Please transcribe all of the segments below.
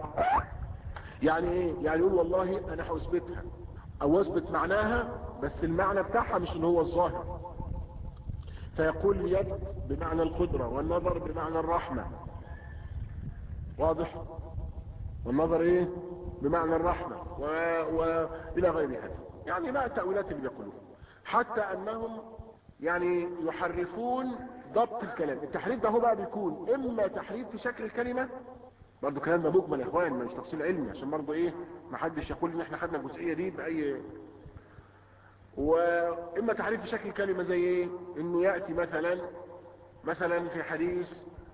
يعني ايه يعني يقول والله انا هاثبتها او اثبت معناها بس المعنى بتاعها مش اللي هو الظاهر فيقول اليد بمعنى القدرة والنظر بمعنى الرحمة واضح والنظر ايه بمعنى الرحمة و... والى غير هذا يعني ما التأويلات اللي بيقولوها حتى انهم يعني يحرفون ضبط الكلام التحريف ده هو بقى بيكون اما تحريف في شكل الكلمة برضو كلام ده مجمل يا اخوان مش تفصيل علمي عشان برضو ايه ما حدش يقول ان احنا خدنا الجزئية دي باي واما تحريف في شكل الكلمة زي ايه انه يأتي مثلا مثلا في حديث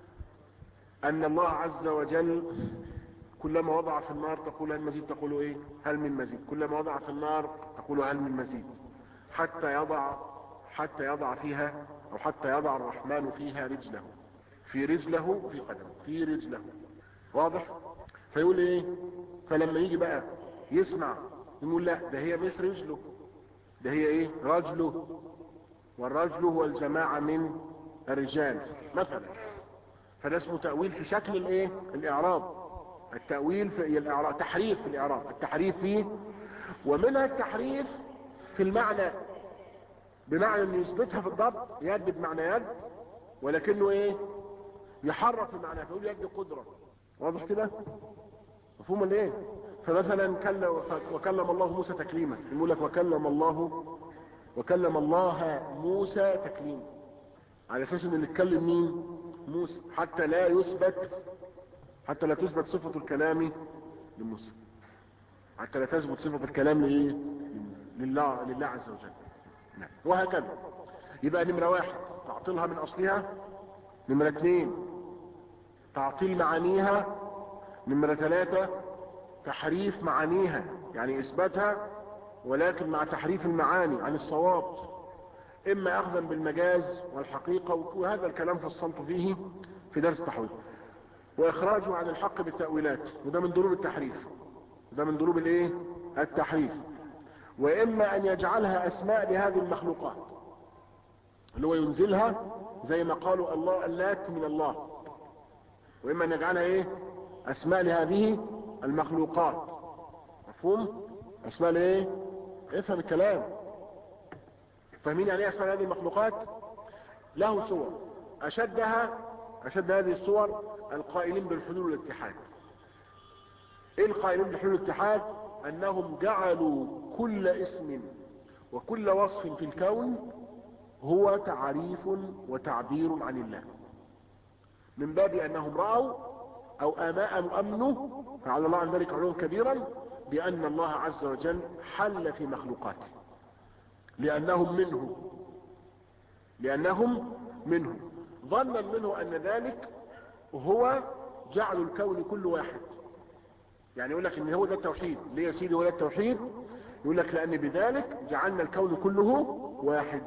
ان الله عز وجل كلما وضع في النار تقول هل مزيد تقول ايه هل من مزيد كلما وضع في النار تقول هل من مزيد حتى يضع حتى يضع فيها او حتى يضع الرحمن فيها رجله في رجله في قدم في رجله واضح فيقول ايه فلما يجي بقى يسمع يقول لا ده هي مش رجله ده هي ايه رجله والرجل هو الجماعة من الرجال مثلا فده اسمه تأويل في شكل الايه الاعراب التأويل في الاعراب تحريف في الاعراب التحريف فيه ومنها التحريف في المعنى بمعنى انه يثبتها في الضبط يد بمعنى يد ولكنه ايه يحرف المعنى فيقول يد قدرة واضح كده مفهوم الايه فمثلا كلم وكلم الله موسى تكليما يقول لك وكلم الله وكلم الله موسى تكليما على اساس ان اللي اتكلم مين موسى حتى لا يثبت حتى لا تثبت صفة الكلام لموسى حتى لا تثبت صفة الكلام لايه لله لله عز وجل نعم. وهكذا يبقى نمرة واحد تعطيلها من اصلها نمرة اثنين تعطيل معانيها نمرة ثلاثة تحريف معانيها يعني اثباتها ولكن مع تحريف المعاني عن الصواب اما اخذا بالمجاز والحقيقة وهذا الكلام فصلت فيه في درس التحويل واخراجه عن الحق بالتأويلات وده من ضروب التحريف وده من ضروب الايه التحريف واما ان يجعلها اسماء لهذه المخلوقات اللي هو ينزلها زي ما قالوا الله اللات من الله واما ان يجعلها ايه اسماء لهذه المخلوقات مفهوم اسماء لايه افهم الكلام فاهمين يعني ايه اسماء هذه المخلوقات له صور اشدها اشد هذه الصور القائلين بالحلول والاتحاد ايه القائلين بالحلول والاتحاد انهم جعلوا كل اسم وكل وصف في الكون هو تعريف وتعبير عن الله من باب انهم رأوا او اماء امنوا فعلى الله عن ذلك علوم كبيرا بان الله عز وجل حل في مخلوقاته لانهم منه لانهم منه ظنا منه ان ذلك هو جعل الكون كل واحد يعني يقول لك ان هو ده التوحيد ليه يا سيدي هو ده التوحيد يقول لك لان بذلك جعلنا الكون كله واحد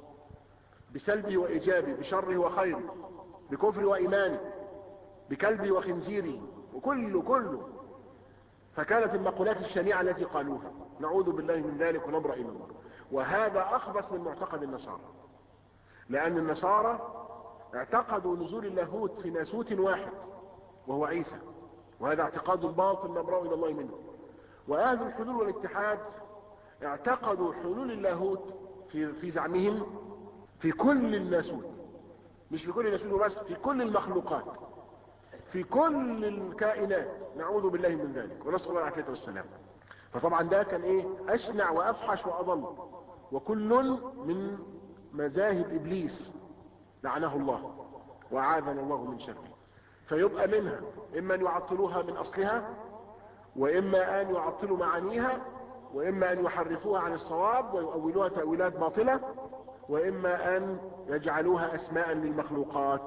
بسلبه وايجابه بشره وخيره بكفر وايمانه بكلبه وخنزيره وكله كله فكانت المقولات الشنيعة التي قالوها نعوذ بالله من ذلك ونبرأ إلى الله وهذا أخبث من معتقد النصارى لأن النصارى اعتقدوا نزول اللاهوت في ناسوت واحد وهو عيسى وهذا اعتقاد باطل نبرأ إلى الله منه وأهل الحلول والاتحاد اعتقدوا حلول اللاهوت في, في زعمهم في كل الناسوت مش في كل الناسوت بس في كل المخلوقات في كل الكائنات نعوذ بالله من ذلك ونسأل الله العافية والسلام فطبعا ده كان ايه اشنع وافحش واضل وكل من مذاهب ابليس لعنه الله واعاذنا الله من شره فيبقى منها اما ان يعطلوها من اصلها واما ان يعطلوا معانيها واما ان يحرفوها عن الصواب ويؤولوها تأويلات باطلة واما ان يجعلوها اسماء للمخلوقات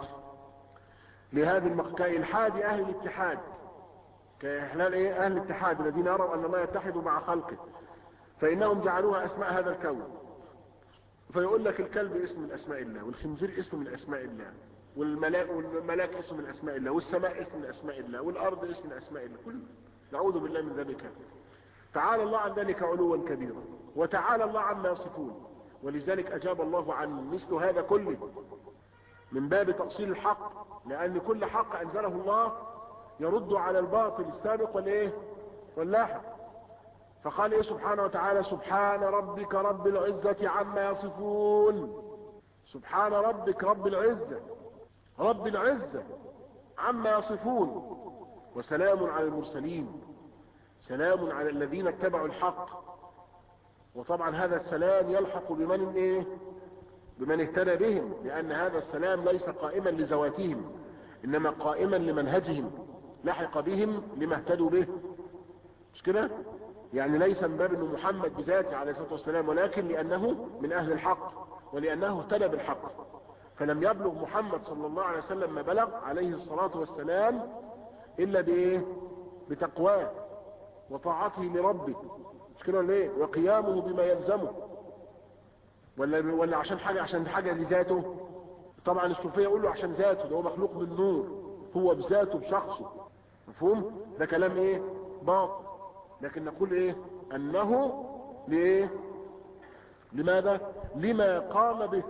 لهذه المخ... كإلحاد أهل الاتحاد كإحلال إيه أهل الاتحاد الذين يروا أن الله يتحد مع خلقه فإنهم جعلوها أسماء هذا الكون فيقول لك الكلب اسم من أسماء الله والخنزير اسم من أسماء الله والملاك, والملاك اسم من أسماء الله والسماء اسم من أسماء الله والأرض اسم من أسماء الله كل نعوذ بالله من ذلك تعالى الله عن ذلك علوا كبيرا وتعالى الله عما يصفون ولذلك أجاب الله عن مثل هذا كله من باب تأصيل الحق لأن كل حق أنزله الله يرد على الباطل السابق والايه واللاحق فقال ايه سبحانه وتعالى سبحان ربك رب العزة عما يصفون سبحان ربك رب العزة رب العزة عما يصفون وسلام على المرسلين سلام على الذين اتبعوا الحق وطبعا هذا السلام يلحق بمن ايه بمن اهتدى بهم لان هذا السلام ليس قائما لذواتهم انما قائما لمنهجهم لحق بهم لما اهتدوا به مش كده يعني ليس من باب انه محمد بذاته عليه الصلاه والسلام ولكن لانه من اهل الحق ولانه اهتدى بالحق فلم يبلغ محمد صلى الله عليه وسلم ما بلغ عليه الصلاه والسلام الا بايه بتقواه وطاعته لربه مش كده ولا ايه وقيامه بما يلزمه ولا ولا عشان حاجه عشان حاجه لذاته طبعا الصوفيه يقول له عشان ذاته ده هو مخلوق من نور هو بذاته بشخصه مفهوم ده كلام ايه باطل لكن نقول ايه انه لايه لماذا لما قام به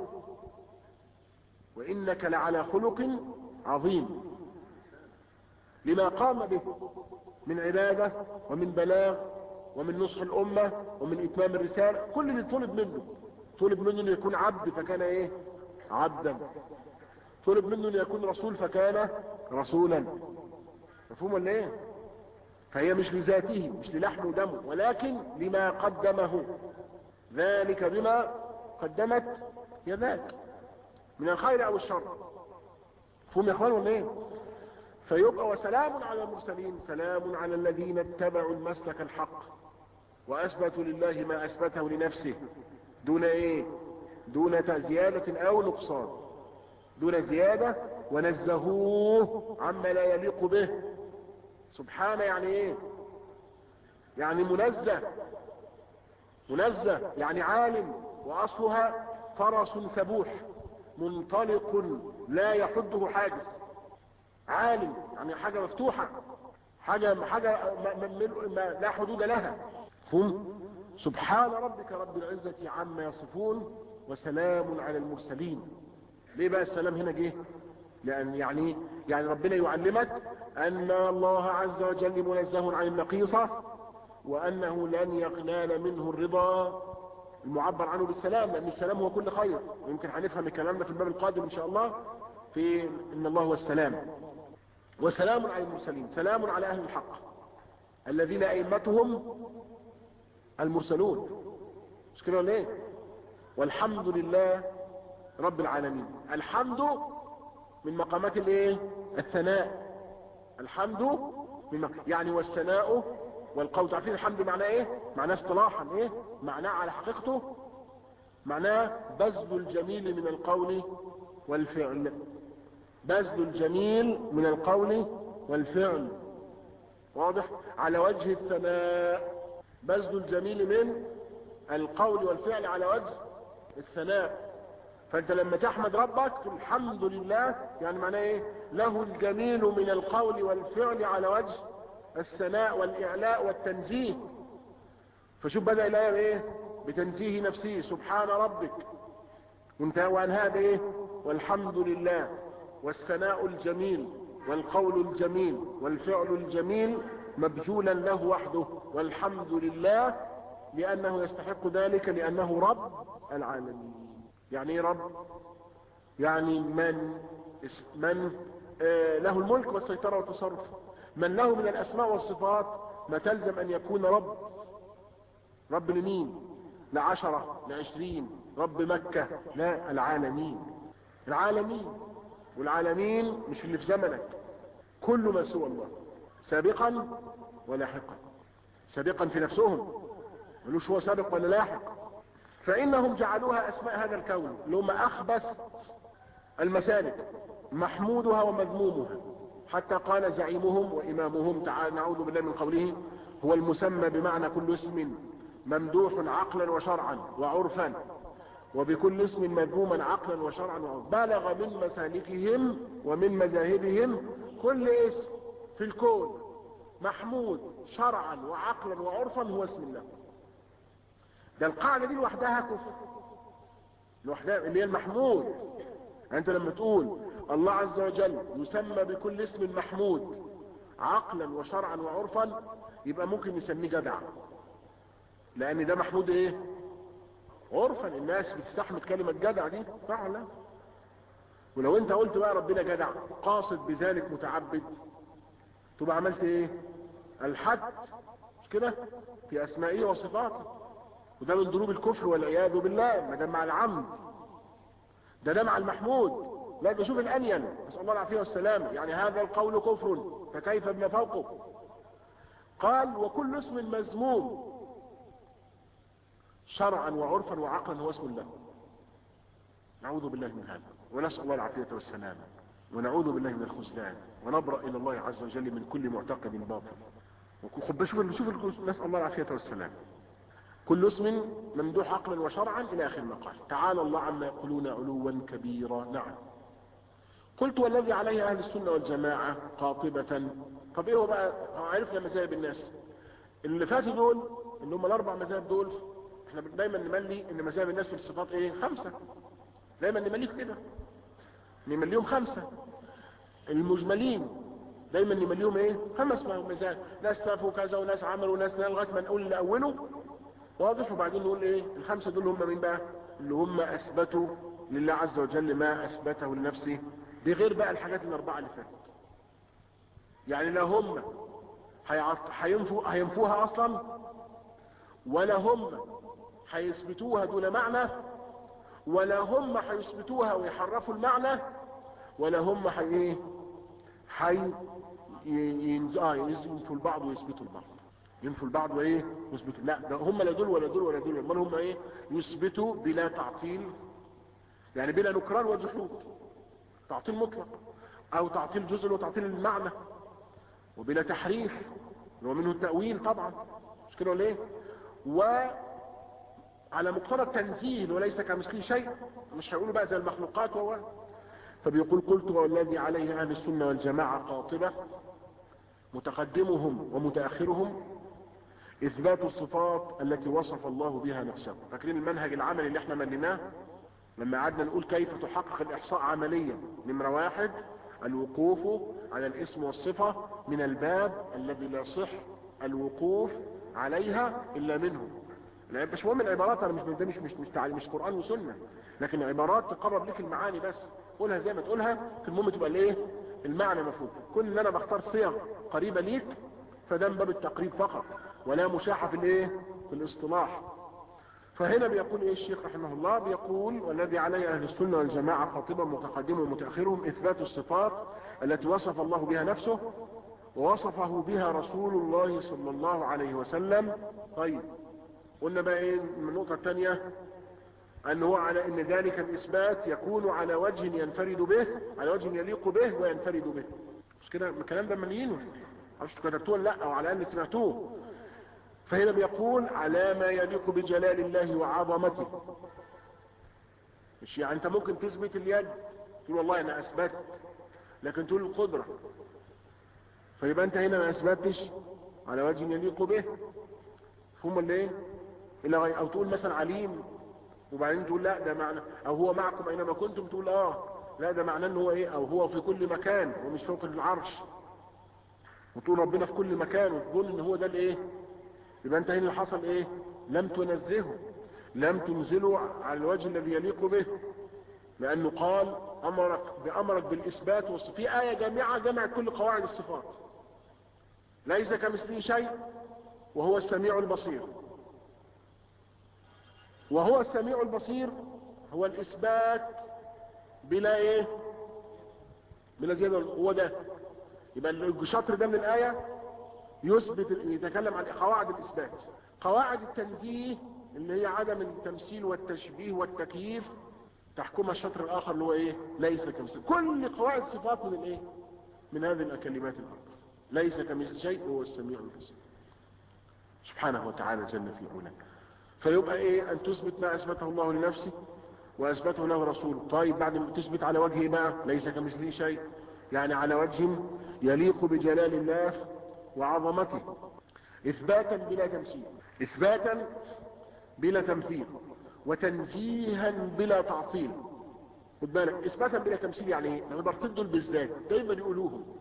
وانك لعلى خلق عظيم لما قام به من عبادة ومن بلاغ ومن نصح الامة ومن اتمام الرسالة كل اللي طلب منه طلب منه انه يكون عبد فكان ايه عبدا طلب منه انه يكون رسول فكان رسولا مفهوم ولا ايه فهي مش لذاته مش للحم ودمه ولكن لما قدمه ذلك بما قدمت يداك من الخير او الشر مفهوم يا اخوان ولا ايه فيبقى وسلام على المرسلين سلام على الذين اتبعوا المسلك الحق واثبتوا لله ما اثبته لنفسه دون ايه دون زيادة او نقصان دون زيادة ونزهوه عما لا يليق به سبحانه يعني ايه يعني منزه منزه يعني عالم واصلها فرس سبوح منطلق لا يحده حاجز عالم يعني حاجة مفتوحة حاجة حاجة ما ما ما لا حدود لها فهم سبحان ربك رب العزة عما يصفون وسلام على المرسلين ليه بقى السلام هنا جه لان يعني يعني ربنا يعلمك ان الله عز وجل منزه عن النقيصة وانه لن يقنال منه الرضا المعبر عنه بالسلام لان السلام هو كل خير ويمكن هنفهم الكلام ده في الباب القادم ان شاء الله في ان الله هو السلام وسلام على المرسلين سلام على اهل الحق الذين ائمتهم المرسلون مش كده ولا ايه والحمد لله رب العالمين الحمد من مقامات الايه الثناء الحمد من مق... يعني والثناء والقول تعرفين الحمد معناه ايه معناه اصطلاحا ايه معناه على حقيقته معناه بذل الجميل من القول والفعل بذل الجميل من القول والفعل واضح على وجه الثناء بذل الجميل من القول والفعل على وجه الثناء فانت لما تحمد ربك الحمد لله يعني معناه ايه له الجميل من القول والفعل على وجه الثناء والاعلاء والتنزيه فشوف بدأ الايه بايه بتنزيه نفسه سبحان ربك وانتهى وانهى بايه والحمد لله والثناء الجميل والقول الجميل والفعل الجميل مبذولا له وحده والحمد لله لأنه يستحق ذلك لأنه رب العالمين يعني ايه رب يعني من من آه له الملك والسيطرة والتصرف من له من الأسماء والصفات ما تلزم أن يكون رب رب لمين لعشرة لعشرين رب مكة لا العالمين العالمين والعالمين مش اللي في زمنك كل ما سوى الله سابقا ولاحقا سابقا في نفسهم ملوش هو سابق ولا لاحق فإنهم جعلوها أسماء هذا الكون اللي هم أخبث المسالك محمودها ومذمومها حتى قال زعيمهم وإمامهم تعالى نعوذ بالله من قوله هو المسمى بمعنى كل اسم ممدوح عقلا وشرعا وعرفا وبكل اسم مذموما عقلا وشرعا وعرفا بلغ من مسالكهم ومن مذاهبهم كل اسم في الكون محمود شرعا وعقلا وعرفا هو اسم الله ده القاعدة دي لوحدها كفر لوحدها اللي هي المحمود انت لما تقول الله عز وجل يسمى بكل اسم محمود عقلا وشرعا وعرفا يبقى ممكن نسميه جدع لان ده محمود ايه عرفا الناس بتستحمل كلمة جدع دي صح ولا لا ولو انت قلت بقى ربنا جدع قاصد بذلك متعبد تبقى عملت ايه الحد مش كده في اسمائه وصفاته وده من ضروب الكفر والعياذ بالله ما ده مع العمد ده ده مع المحمود لا ده شوف الانين نسال الله العافيه والسلام يعني هذا القول كفر فكيف بما فوقه قال وكل اسم مذموم شرعا وعرفا وعقلا هو اسم الله نعوذ بالله من هذا ونسال الله العافيه والسلام ونعوذ بالله من الخذلان ونبرأ الى الله عز وجل من كل معتقد باطل خب شوف شوف نسال الله العافيه والسلام كل اسم ممدوح عقلا وشرعا الى اخر ما قال تعالى الله عما يقولون علوا كبيرا نعم قلت والذي عليه اهل السنه والجماعه قاطبه طب ايه هو بقى عرفنا مذاهب الناس اللي فاتوا دول اللي هم الاربع مذاهب دول احنا دايما نملي ان مذاهب الناس في الصفات ايه خمسه دايما نمليه كده نمليهم خمسه المجملين دايما نمليهم ايه خمس مذاهب ناس تافوا كذا وناس عملوا وناس لغايه ما نقول اللي اوله واضح وبعدين نقول ايه الخمسه دول هم مين بقى اللي هم اثبتوا لله عز وجل ما اثبته لنفسه بغير بقى الحاجات الاربعه اللي فاتت يعني لا هم هينفوا هينفوها اصلا ولا هم هيثبتوها دون معنى ولا هم هيثبتوها ويحرفوا المعنى ولا هم هي ايه حي ينفوا البعض ويثبتوا البعض ينفوا البعض وايه يثبتوا لا ده هم لا دول ولا دول ولا دول امال هم ايه يثبتوا بلا تعطيل يعني بلا نكران وجحود تعطيل مطلق او تعطيل جزء وتعطيل المعنى وبلا تحريف اللي هو منه التأويل طبعا مش كده ولا ايه وعلى مقتضى التنزيل وليس كمثله شيء مش هيقولوا بقى زي المخلوقات وهو فبيقول قلت والذي عليه اهل السنه والجماعه قاطبه متقدمهم ومتاخرهم اثبات الصفات التي وصف الله بها نفسه فاكرين المنهج العملي اللي احنا مليناه لما قعدنا نقول كيف تحقق الاحصاء عمليا نمره واحد الوقوف على الاسم والصفة من الباب الذي لا صح الوقوف عليها الا منه لا مش مهم العبارات انا مش ده مش مش مش, مش قران وسنه لكن عبارات تقرب لك المعاني بس قولها زي ما تقولها في المهم تبقى الايه المعنى مفهوم كل ان انا بختار صيغ قريبه ليك فده من باب التقريب فقط ولا مشاحه في الايه في الاصطلاح فهنا بيقول ايه الشيخ رحمه الله بيقول والذي عليه اهل السنة والجماعة خاطبا متقدمهم ومتأخرهم اثبات الصفات التي وصف الله بها نفسه ووصفه بها رسول الله صلى الله عليه وسلم طيب قلنا بقى ايه من النقطة الثانية ان هو على ان ذلك الاثبات يكون على وجه ينفرد به على وجه يليق به وينفرد به مش كده الكلام ده مليينه معرفش كتبتوه لا او على الاقل سمعتوه فهنا بيقول على ما يليق بجلال الله وعظمته مش يعني انت ممكن تثبت اليد تقول والله انا اثبت لكن تقول القدرة فيبقى انت هنا ما اثبتش على وجه يليق به فهم اللي ايه الى غير او تقول مثلا عليم وبعدين تقول لا ده معنى او هو معكم اينما كنتم تقول اه لا ده معناه ان هو ايه او هو في كل مكان ومش فوق العرش وتقول ربنا في كل مكان وتظن ان هو ده الايه يبقى انت هنا اللي حصل ايه لم تنزهه لم تنزله على الوجه الذي يليق به لانه قال امرك بامرك بالاثبات وصف في ايه جامعه جمعت كل قواعد الصفات ليس كمثله شيء وهو السميع البصير وهو السميع البصير هو الاثبات بلا ايه بلا زياده هو ده يبقى الشطر ده من الايه يثبت يتكلم عن قواعد الاثبات قواعد التنزيه اللي هي عدم التمثيل والتشبيه والتكييف تحكمها الشطر الاخر اللي هو ايه ليس كمثل كل قواعد صفات من الايه من هذه الكلمات الاربعه ليس كمثل شيء هو السميع البصير سبحانه وتعالى جل في علاه فيبقى ايه ان تثبت ما اثبته الله لنفسه واثبته له رسوله طيب بعد ما تثبت على وجه ايه بقى ليس كمثله شيء يعني على وجه يليق بجلال الله وعظمته اثباتا بلا تمثيل اثباتا بلا تمثيل وتنزيها بلا تعطيل خد بالك اثباتا بلا تمثيل يعني ايه العبارتين دول بالذات دايما يقولوهم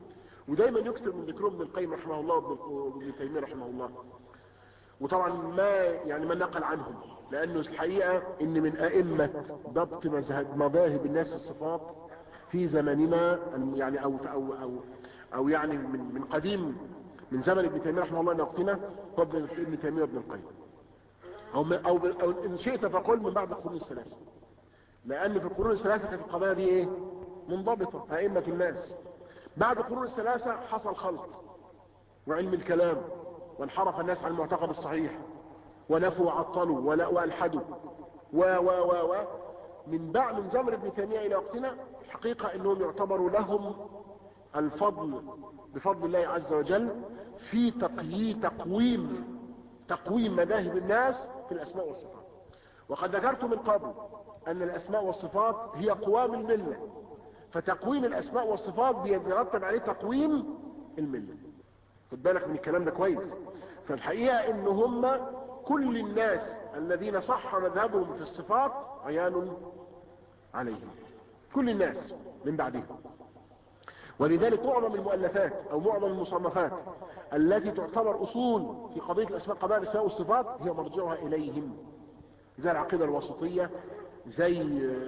ودايما يكثر من ذكرهم ابن القيم رحمه الله وابن تيميه رحمه الله وطبعا ما يعني ما نقل عنهم لانه الحقيقه ان من ائمه ضبط مذهب مذاهب الناس في الصفات في زماننا يعني او او او او يعني من من قديم من زمن ابن تيميه رحمه الله الى وقتنا هو ابن تيميه وابن القيم او او, أو ان شئت فقل من بعد القرون الثلاثه لان في القرون الثلاثه كانت القضايا دي ايه منضبطه ائمه الناس بعد القرون الثلاثه حصل خلط وعلم الكلام وانحرف الناس عن المعتقد الصحيح ونفوا وعطلوا ولا والحدوا و و و و من بعد من زمن ابن تيميه الى وقتنا الحقيقه انهم يعتبروا لهم الفضل بفضل الله عز وجل في تقييد تقويم تقويم مذاهب الناس في الاسماء والصفات وقد ذكرت من قبل ان الاسماء والصفات هي قوام المله فتقويم الاسماء والصفات بيترتب عليه تقويم المله خد بالك من الكلام ده كويس فالحقيقه ان هم كل الناس الذين صح مذهبهم في الصفات عيان عليهم كل الناس من بعدهم ولذلك معظم المؤلفات او معظم المصنفات التي تعتبر اصول في قضيه الاسماء قضايا الاسماء والصفات هي مرجعها اليهم زي العقيده الوسطيه زي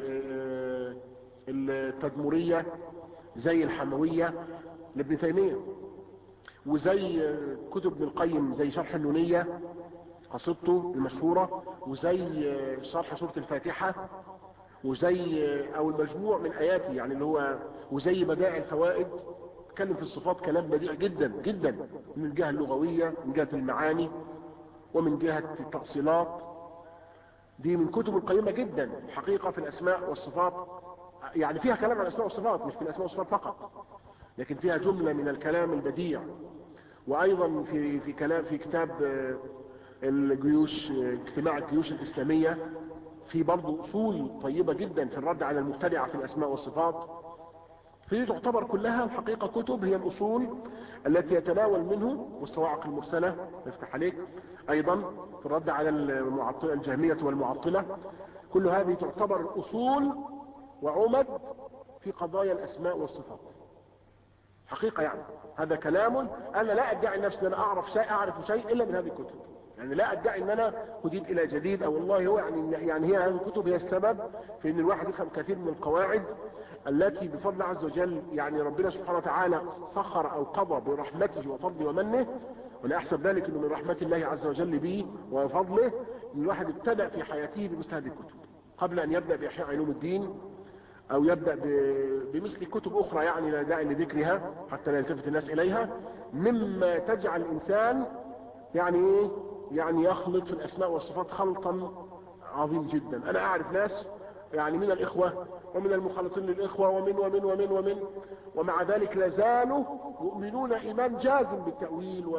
التدمريه زي الحمويه لابن تيميه وزي كتب ابن القيم زي شرح النونيه قصيدته المشهوره وزي شرح سوره الفاتحه وزي او المجموع من اياته يعني اللي هو وزي بدائع الفوائد اتكلم في الصفات كلام بديع جدا جدا من الجهه اللغويه من جهه المعاني ومن جهه التأصيلات دي من كتب القيمه جدا الحقيقه في الاسماء والصفات يعني فيها كلام عن الاسماء والصفات مش في الاسماء والصفات فقط لكن فيها جمله من الكلام البديع وايضا في في كلام في كتاب الجيوش اجتماع الجيوش الاسلاميه في برضه اصول طيبه جدا في الرد على المبتدعه في الاسماء والصفات فدي تعتبر كلها الحقيقه كتب هي الاصول التي يتناول منه والصواعق المرسله نفتح عليك ايضا في الرد على المعطله الجهميه والمعطله كل هذه تعتبر اصول وعمد في قضايا الاسماء والصفات حقيقه يعني هذا كلام انا لا ادعي نفسي ان انا اعرف شيء اعرف شيء الا من هذه الكتب يعني لا ادعي ان انا هديت الى جديد او والله هو يعني يعني هي هذه الكتب هي السبب في ان الواحد يفهم كثير من القواعد التي بفضل الله عز وجل يعني ربنا سبحانه وتعالى سخر او قضى برحمته وفضله ومنه ولا احسب ذلك انه من رحمه الله عز وجل به وفضله ان الواحد ابتدأ في حياته بمثل هذه الكتب قبل ان يبدأ باحياء علوم الدين او يبدأ بمثل كتب اخرى يعني لا داعي لذكرها حتى لا يلتفت الناس اليها مما تجعل الانسان يعني ايه يعني يخلط في الاسماء والصفات خلطا عظيم جدا انا اعرف ناس يعني من الاخوة ومن المخلطين للاخوة ومن ومن ومن ومن ومع ذلك لازالوا يؤمنون ايمان جازم بالتأويل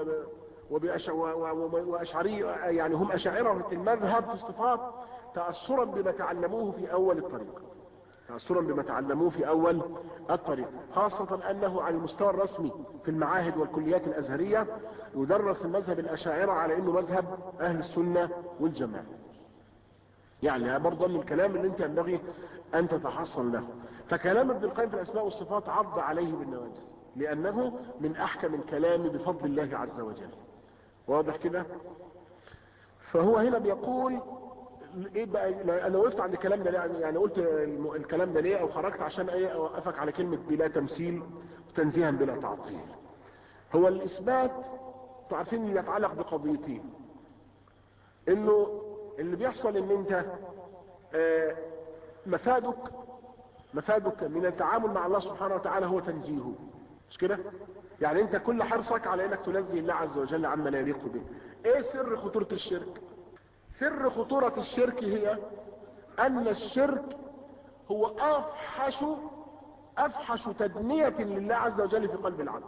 واشعري يعني هم اشاعرة المذهب في الصفات تأثرا بما تعلموه في اول الطريق تأثرا بما تعلموه في اول الطريق خاصة انه على المستوى الرسمي في المعاهد والكليات الازهرية يدرس المذهب الاشاعرة على انه مذهب اهل السنة والجماعة يعني برضه من الكلام اللي انت ينبغي ان تتحصن له فكلام ابن القيم في الاسماء والصفات عض عليه بالنواجذ لانه من احكم الكلام بفضل الله عز وجل واضح كده فهو هنا بيقول ايه بقى انا وقفت عند الكلام ده يعني يعني قلت الكلام ده ليه او خرجت عشان ايه اوقفك على كلمة بلا تمثيل وتنزيها بلا تعطيل هو الاثبات تعرفين يتعلق بقضيتين انه اللي بيحصل ان انت آه مفادك مفادك من التعامل مع الله سبحانه وتعالى هو تنزيهه مش كده يعني انت كل حرصك على انك تنزه الله عز وجل عما لا يليق به ايه سر خطورة الشرك سر خطورة الشرك هي ان الشرك هو افحش افحش تدنية لله عز وجل في قلب العبد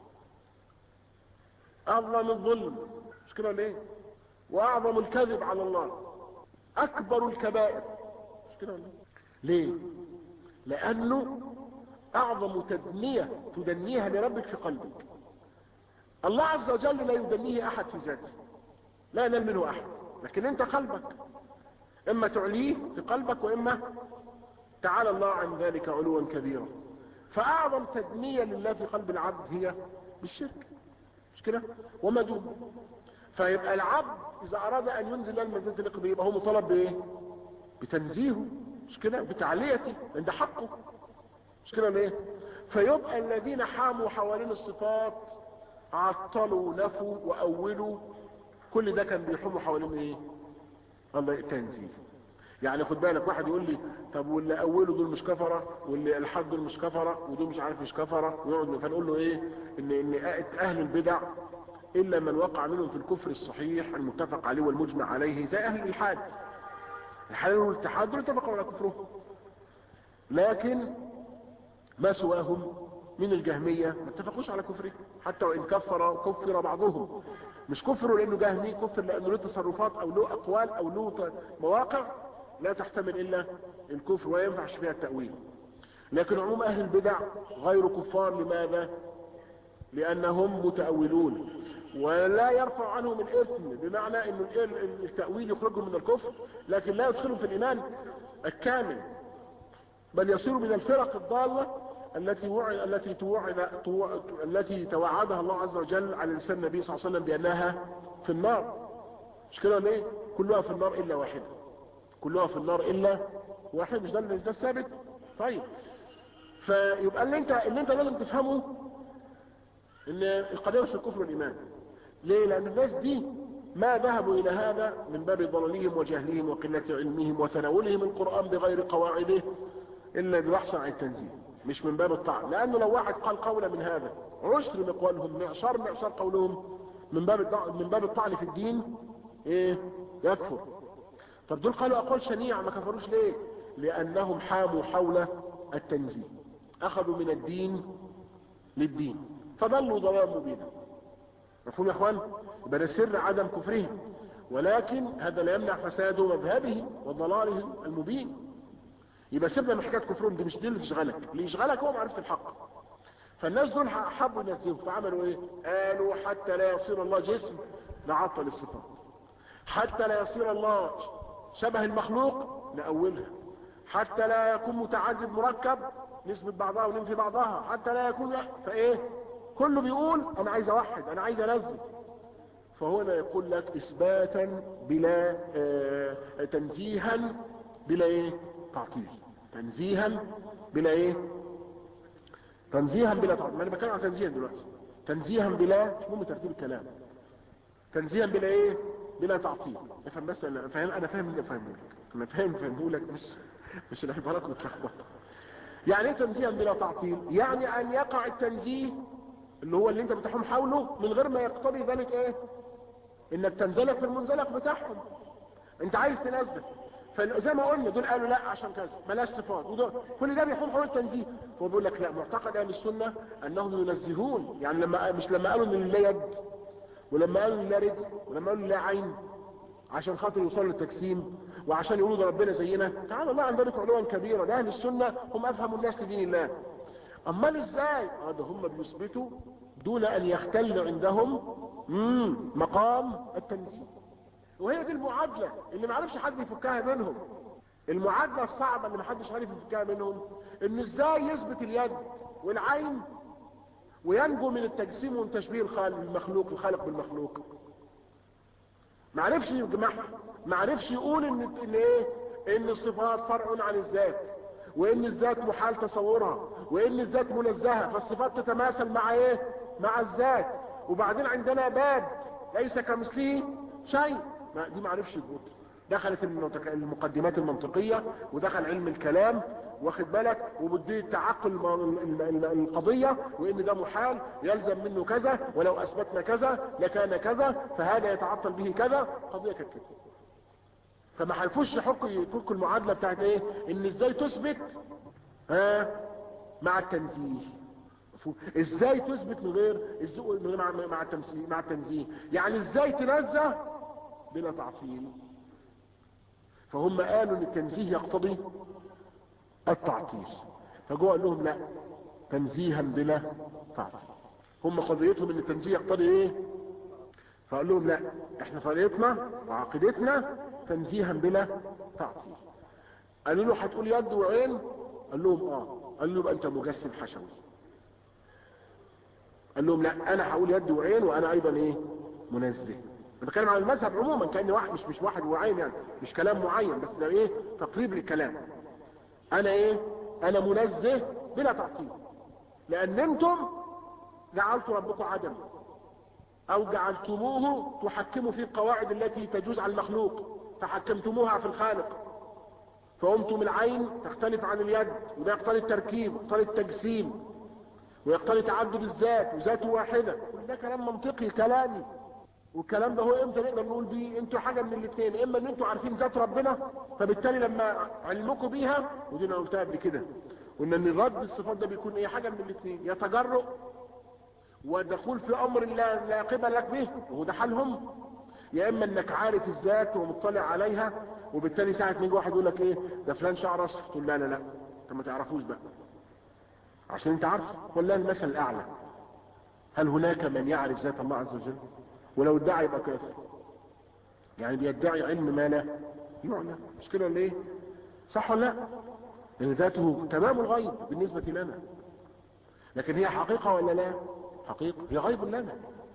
اعظم الظلم مش كده ليه واعظم الكذب على الله اكبر الكبائر مش كده ولا ليه لانه اعظم تدنية تدنيها لربك في قلبك الله عز وجل لا يدنيه احد في ذاته لا ينال منه احد لكن انت قلبك اما تعليه في قلبك واما تعالى الله عن ذلك علوا كبيرا فاعظم تدمية لله في قلب العبد هي بالشرك مش كده وما دون فيبقى العبد اذا اراد ان ينزل له المنزلة اللي يبقى هو مطالب بايه بتنزيهه مش كده بتعليته عند حقه مش كده ليه فيبقى الذين حاموا حوالين الصفات عطلوا نفوا واولوا كل ده كان بيحوموا حوالين ايه الله تنزيه يعني خد بالك واحد يقول لي طب واللي اولوا دول مش كفره واللي الحد دول مش كفره ودول مش عارف مش كفره ويقعد فنقول له ايه ان ان اهل البدع الا من وقع منهم في الكفر الصحيح المتفق عليه والمجمع عليه زي اهل الالحاد الحلال والاتحاد دول اتفقوا على كفرهم لكن ما سواهم من الجهمية ما اتفقوش على كفره حتى وإن كفر كفر بعضهم مش كفروا لأنه جهمي كفر لأنه له تصرفات أو له أقوال أو له مواقع لا تحتمل إلا الكفر ولا ينفعش فيها التأويل لكن عموم أهل البدع غير كفار لماذا لأنهم متأولون ولا يرفع عنهم الإثم بمعنى أن التأويل يخرجهم من الكفر لكن لا يدخلهم في الإيمان الكامل بل يصير من الفرق الضالة التي وعد التي توعد التي توعدها الله عز وجل على لسان النبي صلى الله عليه وسلم بأنها في النار مش كده ليه كلها في النار إلا واحدة كلها في النار إلا واحد مش ده ده الثابت طيب فيبقى اللي انت اللي انت لازم تفهمه ان القضيه مش الكفر والايمان ليه لان الناس دي ما ذهبوا الى هذا من باب ضلالهم وجهلهم وقله علمهم وتناولهم القران بغير قواعده الا ببحث عن التنزيل مش من باب الطعن لانه لو واحد قال قولا من هذا عشر مقوالهم معشر معشر قولهم من باب من باب الطعن في الدين ايه يكفر طب دول قالوا اقوال شنيعه ما كفروش ليه لانهم حاموا حول التنزيل اخذوا من الدين للدين فضلوا ضلال مبينا مفهوم يا اخوان يبقى ده سر عدم كفرهم ولكن هذا لا يمنع فساد مذهبه وضلاله المبين يبقى سيبنا من حكايه كفرهم دي مش دي اللي تشغلك اللي يشغلك هو معرفه الحق فالناس دول حبوا ينزلوا فعملوا ايه قالوا حتى لا يصير الله جسم نعطل الصفات حتى لا يصير الله شبه المخلوق نأولها حتى لا يكون متعدد مركب نثبت بعضها وننفي بعضها حتى لا يكون فايه كله بيقول انا عايز اوحد انا عايز انزل فهنا يقول لك اثباتا بلا آه تنزيها بلا ايه تعطيل تنزيها بلا ايه تنزيها بلا تعطيل ما انا بتكلم عن تنزيها دلوقتي تنزيها بلا مش مهم ترتيب الكلام تنزيها بلا ايه بلا تعطيل افهم بس انا فاهم انا فاهم اللي فاهمه لك انا فاهم فاهمه لك مش مش العبارات متلخبطه يعني ايه تنزيها بلا تعطيل يعني ان يقع التنزيه اللي هو اللي انت بتحوم حوله من غير ما يقتضي ذلك ايه انك تنزلك في المنزلق بتاعهم انت عايز تنزل فزي ما قلنا دول قالوا لا عشان كذا بلاش صفات ودول كل ده بيحوم حول التنزيه فهو بيقول لك لا معتقد اهل السنه انهم ينزهون يعني لما مش لما قالوا ان لا يد ولما قالوا لا رجل ولما قالوا لا عين عشان خاطر يوصلوا للتجسيم وعشان يقولوا ده ربنا زينا تعالى الله عن ذلك علوا كبيرا ده اهل السنه هم افهم الناس لدين الله امال ازاي اه ده هم بيثبتوا دون ان يختل عندهم مم مقام التنزيه وهي دي المعادله اللي ما عرفش حد يفكها منهم المعادله الصعبه اللي ما حدش عارف يفكها منهم ان ازاي يثبت اليد والعين وينجو من التجسيم والتشبيه الخالق المخلوق الخالق بالمخلوق ما عرفش يجمعها ما عرفش يقول ان ان ايه ان الصفات فرع عن الذات وان الذات محال تصورها وان الذات منزهه فالصفات تتماثل مع ايه مع الذات وبعدين عندنا باب ليس كمثله شيء ما دي ما عرفش يقول دخلت المقدمات المنطقيه ودخل علم الكلام واخد بالك وبدي تعقل القضية وان ده محال يلزم منه كذا ولو اثبتنا كذا لكان كذا فهذا يتعطل به كذا قضية كانت كده فما حلفوش يحكوا يفكوا المعادلة بتاعت ايه ان ازاي تثبت ها مع التنزيه ازاي تثبت من غير مع مع التنزيه مع التنزيه يعني ازاي تنزه بلا تعطيل فهم قالوا ان التنزيه يقتضي التعطيل فجوا قال لهم لا تنزيها بلا تعطيل هم قضيتهم ان التنزيه يقتضي ايه فقال لهم لا احنا طريقتنا وعقيدتنا تنزيها بلا تعطيل قالوا له هتقول يد وعين قال لهم اه قال له يبقى انت مجسم حشوي قال لهم لا انا هقول يد وعين وانا ايضا ايه منزه انا بتكلم عن المذهب عموما كان واحد مش مش واحد وعين يعني مش كلام معين بس ده ايه تقريب للكلام انا ايه انا منزه بلا تعطيل لان انتم جعلتوا ربكم عدم او جعلتموه تحكموا في القواعد التي تجوز على المخلوق فحكمتموها في الخالق فقمتم العين تختلف عن اليد وده يقتضي التركيب ويقتضي التجسيم ويقتضي تعدد الذات وذات واحدة كل ده كلام منطقي كلامي والكلام ده هو امتى نقدر نقول بيه انتوا حاجة من الاثنين اما ان انتوا عارفين ذات ربنا فبالتالي لما علمكم بيها ودي انا قلتها قبل كده وان ان رد الصفات ده بيكون ايه حاجة من الاثنين يا تجرؤ ودخول في امر لا, لا قبل لك به وهو ده حالهم يا اما انك عارف الذات ومطلع عليها وبالتالي ساعة ما يجي واحد يقول لك ايه ده فلان شعر اصفر تقول لا لا لا انت ما تعرفوش بقى عشان انت عارف والله المثل الاعلى هل هناك من يعرف ذات الله عز وجل ولو ادعى يبقى كافر يعني بيدعي علم ما لا يعلم مش كده ولا ايه صح ولا لا لان ذاته تمام الغيب بالنسبة لنا لكن هي حقيقة ولا لا حقيقة هي غيب لنا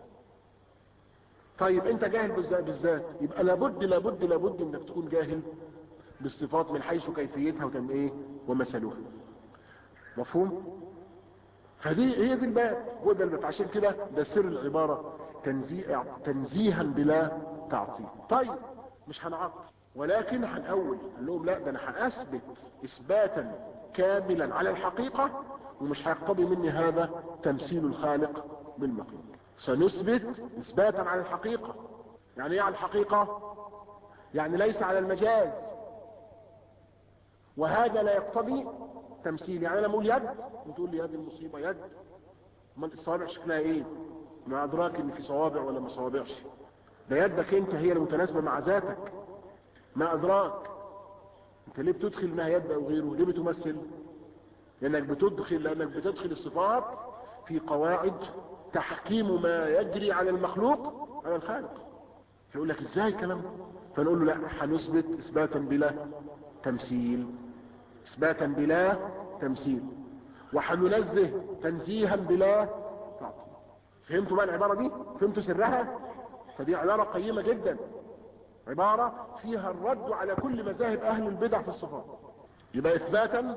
طيب انت جاهل بالذات بالذات يبقى لابد لابد لابد انك تكون جاهل بالصفات من حيث كيفيتها وتم ايه ومثلها مفهوم فدي هي دي الباب هو ده الباب عشان كده ده سر العبارة تنزيه تنزيها بلا تعطيل طيب مش هنعطل ولكن هنقول قال لهم لا ده انا هاثبت اثباتا كاملا على الحقيقة ومش هيقتضي مني هذا تمثيل الخالق بالمخلوق سنثبت اثباتا على الحقيقة يعني ايه على الحقيقة يعني ليس على المجاز وهذا لا يقتضي تمثيل يعني انا اقول يد وتقول لي هذه المصيبة يد ما الصوابع شكلها ايه ما ادراك ان في صوابع ولا ما صوابعش ده يدك انت هي المتناسبة مع ذاتك ما ادراك انت ليه بتدخل انها يد او غيره ليه بتمثل لانك بتدخل لانك بتدخل الصفات في قواعد تحكيم ما يجري على المخلوق على الخالق فيقول لك ازاي الكلام ده فنقول له لا هنثبت اثباتا بلا تمثيل اثباتا بلا تمثيل وحننزه تنزيها بلا تعطيل فهمتوا بقى العبارة دي فهمتوا سرها فدي عبارة قيمة جدا عبارة فيها الرد على كل مذاهب اهل البدع في الصفات يبقى اثباتا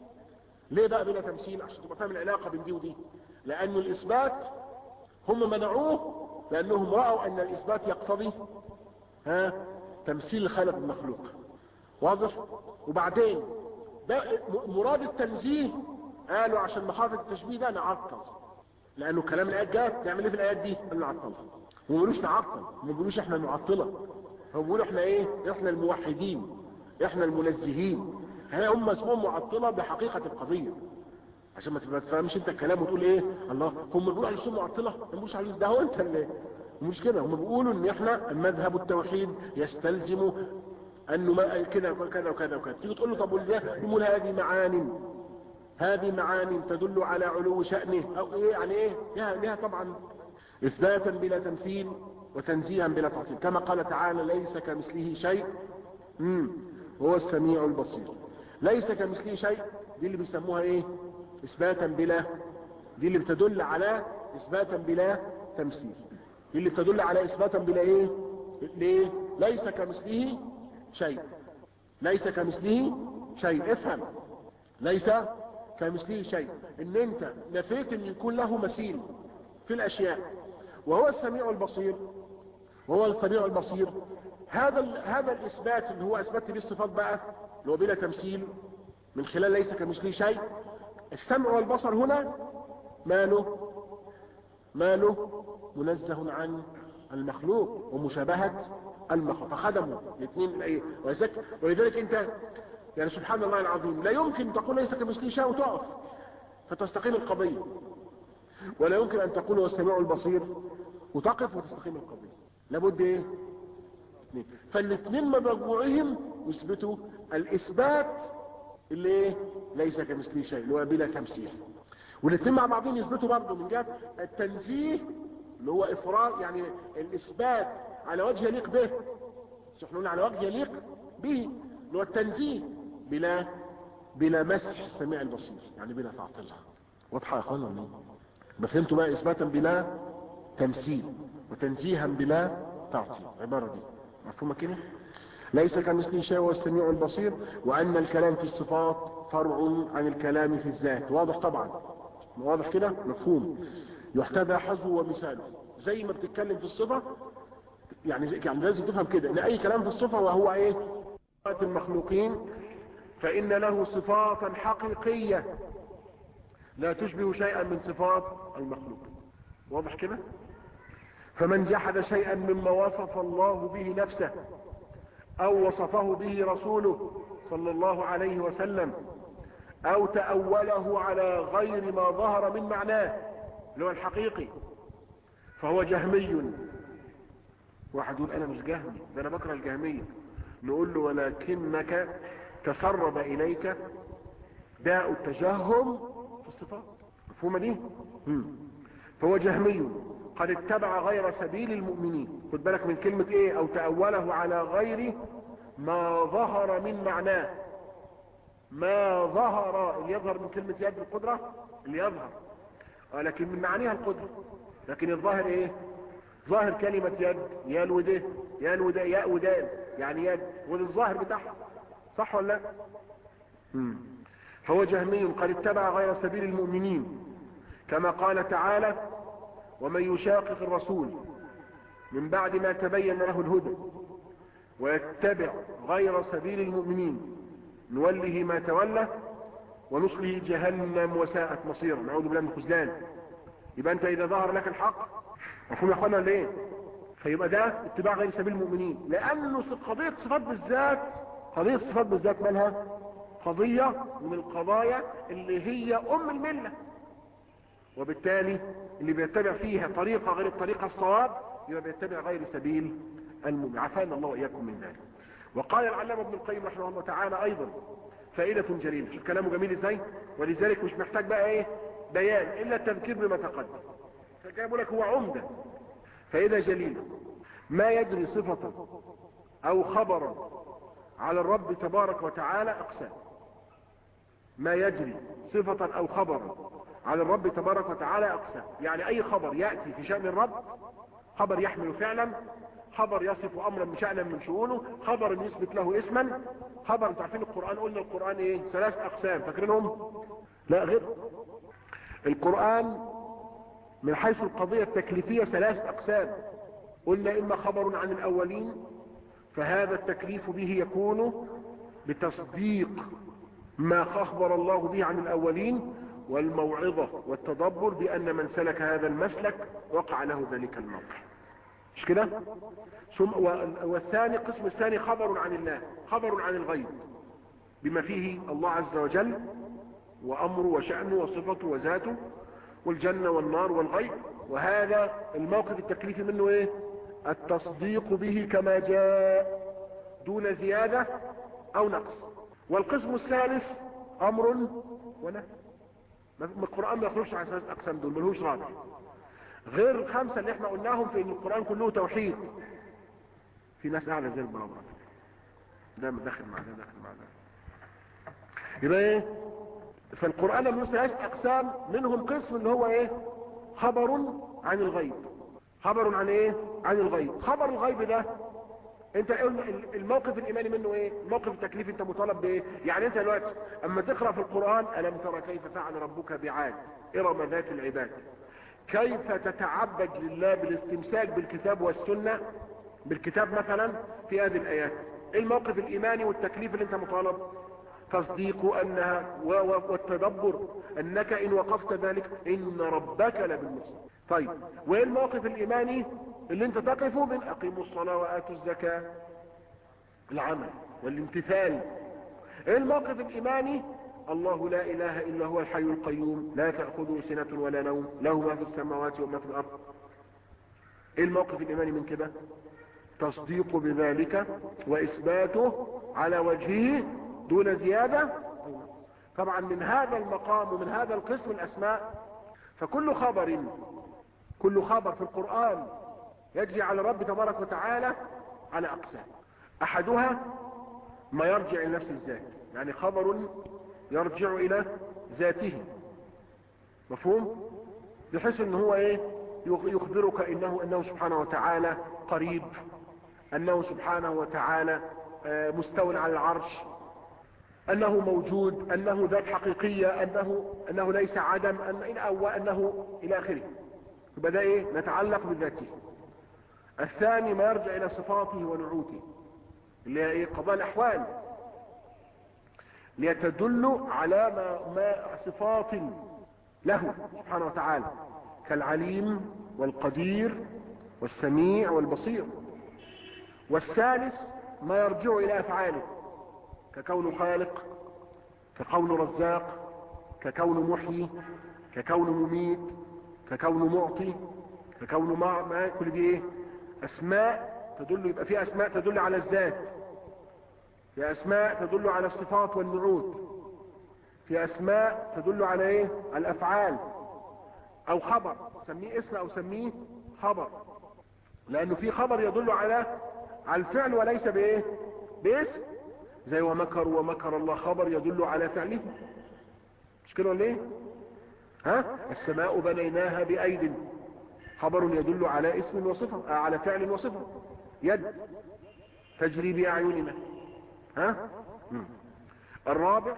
ليه بقى بلا تمثيل عشان تبقى فاهم العلاقة بين دي ودي لأن الإثبات هم منعوه لأنهم رأوا أن الإثبات يقتضي ها تمثيل الخالق المخلوق واضح وبعدين مراد التنزيه قالوا عشان مخافة التشبيه ده نعطل لأنه كلام الآيات جات تعمل ايه في الآيات دي قال نعطل وما بيقولوش نعطل ما بيقولوش احنا معطلة هم بيقولوا احنا ايه احنا الموحدين احنا المنزهين هم اسمهم معطلة بحقيقة القضية عشان ما تفهمش انت الكلام وتقول ايه الله هم بيقولوا على السنه معطله ما بيقولوش على ده هو انت اللي مش كده هم بيقولوا ان احنا مذهب التوحيد يستلزم انه ما كده وكذا وكذا وكذا تيجي تقول له طب يقول هذه معان هذه معان تدل على علو شأنه او ايه يعني ايه لها, لها طبعا اثباتا بلا تمثيل وتنزيها بلا تعطيل كما قال تعالى ليس كمثله شيء امم هو السميع البصير ليس كمثله شيء دي اللي بيسموها ايه اثباتا بلا دي اللي بتدل على اثباتا بلا تمثيل دي اللي بتدل على اثباتا بلا ايه ليه ليس كمثله شيء ليس كمثله شيء افهم ليس كمثله شيء ان انت نفيت ان يكون له مثيل في الاشياء وهو السميع البصير وهو السميع البصير هذا هذا الاثبات اللي هو اثبت به الصفات بقى اللي هو بلا تمثيل من خلال ليس كمثله شيء السمع والبصر هنا ماله ماله منزه عن المخلوق ومشابهة المخلوق فخدموا الاثنين ايه ولذلك, ولذلك انت يعني سبحان الله العظيم لا يمكن تقول ليس كمثله شيء وتقف فتستقيم القضية ولا يمكن ان تقول هو السميع البصير وتقف وتستقيم القضية لابد ايه فالاثنين مجموعهم يثبتوا الاثبات اللي ايه ليس كمثله شيء اللي هو بلا تمثيل والاثنين مع بعضهم يثبتوا برضه من جهه التنزيه اللي هو افراد يعني الاثبات على وجه يليق به مش احنا قلنا على وجه يليق به اللي هو التنزيه بلا بلا مسح السميع البصير يعني بلا تعطيلها واضحة يا اخوانا ولا ما فهمتوا بقى اثباتا بلا تمثيل وتنزيها بلا تعطيل العبارة دي مفهومة كده ليس كمثله شيء هو السميع البصير وان الكلام في الصفات فرع عن الكلام في الذات واضح طبعا واضح كده مفهوم يحتذى حظه ومثاله زي ما بتتكلم في الصفة يعني زي يعني لازم تفهم كده ان اي كلام في الصفة وهو ايه صفات المخلوقين فان له صفات حقيقية لا تشبه شيئا من صفات المخلوق واضح كده فمن جحد شيئا مما وصف الله به نفسه او وصفه به رسوله صلى الله عليه وسلم او تأوله على غير ما ظهر من معناه اللي هو الحقيقي فهو جهمي واحد يقول انا مش جهمي ده انا بكره الجهمية نقول له ولكنك تسرب اليك داء التجهم في الصفات مفهومة دي مم. فهو جهمي قد اتبع غير سبيل المؤمنين خد بالك من كلمة ايه او تأوله على غير ما ظهر من معناه ما ظهر اللي يظهر من كلمة يد القدرة اللي يظهر آه لكن من معانيها القدرة لكن الظاهر ايه ظاهر كلمة يد يا الوده يا الوده يا ودان يعني يد وده الظاهر بتاعها صح ولا لا مم. فهو جهمي قد اتبع غير سبيل المؤمنين كما قال تعالى ومن يشاقق الرسول من بعد ما تبين له الهدى ويتبع غير سبيل المؤمنين نوله ما تولى ونصله جهنم وساءت مصيرا نعوذ بالله من الخذلان يبقى انت اذا ظهر لك الحق مفهوم يا اخوانا ليه فيبقى ده اتباع غير سبيل المؤمنين لانه قضيه صفات بالذات قضيه صفات بالذات مالها قضيه من القضايا اللي هي ام المله وبالتالي اللي بيتبع فيها طريقه غير الطريقه الصواب يبقى بيتبع غير سبيل المؤمن عافانا الله واياكم من ذلك وقال العلامه ابن القيم رحمه الله تعالى ايضا فائده جليله شوف كلامه جميل ازاي ولذلك مش محتاج بقى ايه بيان الا التذكير بما تقدم فجابوا لك هو عمده فائده جليله ما يجري صفه او خبرا على الرب تبارك وتعالى اقسام ما يجري صفة او خبرا على الرب تبارك وتعالى اقسام يعني اي خبر يأتي في شأن الرب خبر يحمل فعلا خبر يصف امرا بشأنا من شؤونه خبر يثبت له اسما خبر انتوا عارفين القرآن قلنا القرآن ايه ثلاث اقسام فاكرينهم لا غير القرآن من حيث القضية التكليفية ثلاث اقسام قلنا اما خبر عن الاولين فهذا التكليف به يكون بتصديق ما اخبر الله به عن الاولين والموعظة والتدبر بان من سلك هذا المسلك وقع له ذلك الموقع مش كده ثم والثاني القسم الثاني خبر عن الله خبر عن الغيب بما فيه الله عز وجل وامره وشأنه وصفته وذاته والجنة والنار والغيب وهذا الموقف التكليفي منه ايه التصديق به كما جاء دون زيادة او نقص والقسم الثالث امر ونهي القرآن ما يخرجش عن ثلاث اقسام دول ملهوش رابع غير الخمسة اللي احنا قلناهم في ان القرآن كله توحيد في ناس قاعدة زي البرابرة ده داخل مع ده داخل مع ده يبقى ايه فالقرآن له ثلاث اقسام منهم قسم اللي هو ايه خبر عن الغيب خبر عن ايه عن الغيب خبر الغيب ده انت الموقف الايماني منه ايه الموقف التكليفي انت مطالب بايه يعني انت دلوقتي اما تقرا في القران الم ترى كيف فعل ربك بعاد ارم ذات العباد كيف تتعبد لله بالاستمساك بالكتاب والسنه بالكتاب مثلا في هذه الايات ايه الموقف الايماني والتكليف اللي انت مطالب تصديق انها والتدبر انك ان وقفت ذلك ان ربك لبالمرصاد طيب وايه الموقف الايماني اللي انت تقفه من اقيموا الصلاة واتوا الزكاة العمل والامتثال ايه الموقف الايماني الله لا اله الا هو الحي القيوم لا تأخذه سنة ولا نوم له ما في السماوات وما في الارض ايه الموقف الايماني من كده تصديق بذلك واثباته على وجهه دون زيادة طبعا من هذا المقام ومن هذا القسم الاسماء فكل خبر كل خبر في القرآن يجري على الرب تبارك وتعالى على أقسام أحدها ما يرجع إلى نفس الذات يعني خبر يرجع الى ذاته مفهوم بحيث ان هو ايه يخبرك انه انه سبحانه وتعالى قريب انه سبحانه وتعالى مستو على العرش انه موجود انه ذات حقيقية انه انه ليس عدم أن او انه الى اخره يبقى ده ايه نتعلق بذاته الثاني ما يرجع الى صفاته ونعوته اللي هي ايه قضاء الاحوال ليتدل على ما, ما صفات له سبحانه وتعالى كالعليم والقدير والسميع والبصير والثالث ما يرجع الى افعاله ككون خالق ككون رزاق ككون محيي ككون مميت ككون معطي ككون مع ما كل دي ايه اسماء تدل يبقى في اسماء تدل على الذات في اسماء تدل على الصفات والنعوت في اسماء تدل على ايه على الافعال او خبر سميه اسم او سميه خبر لانه في خبر يدل على على الفعل وليس بايه باسم زي ومكر ومكر الله خبر يدل على فعله مش كده ولا ايه ها السماء بنيناها بايد خبر يدل على اسم وصفه على فعل وصفه يد تجري باعيننا ها مم. الرابع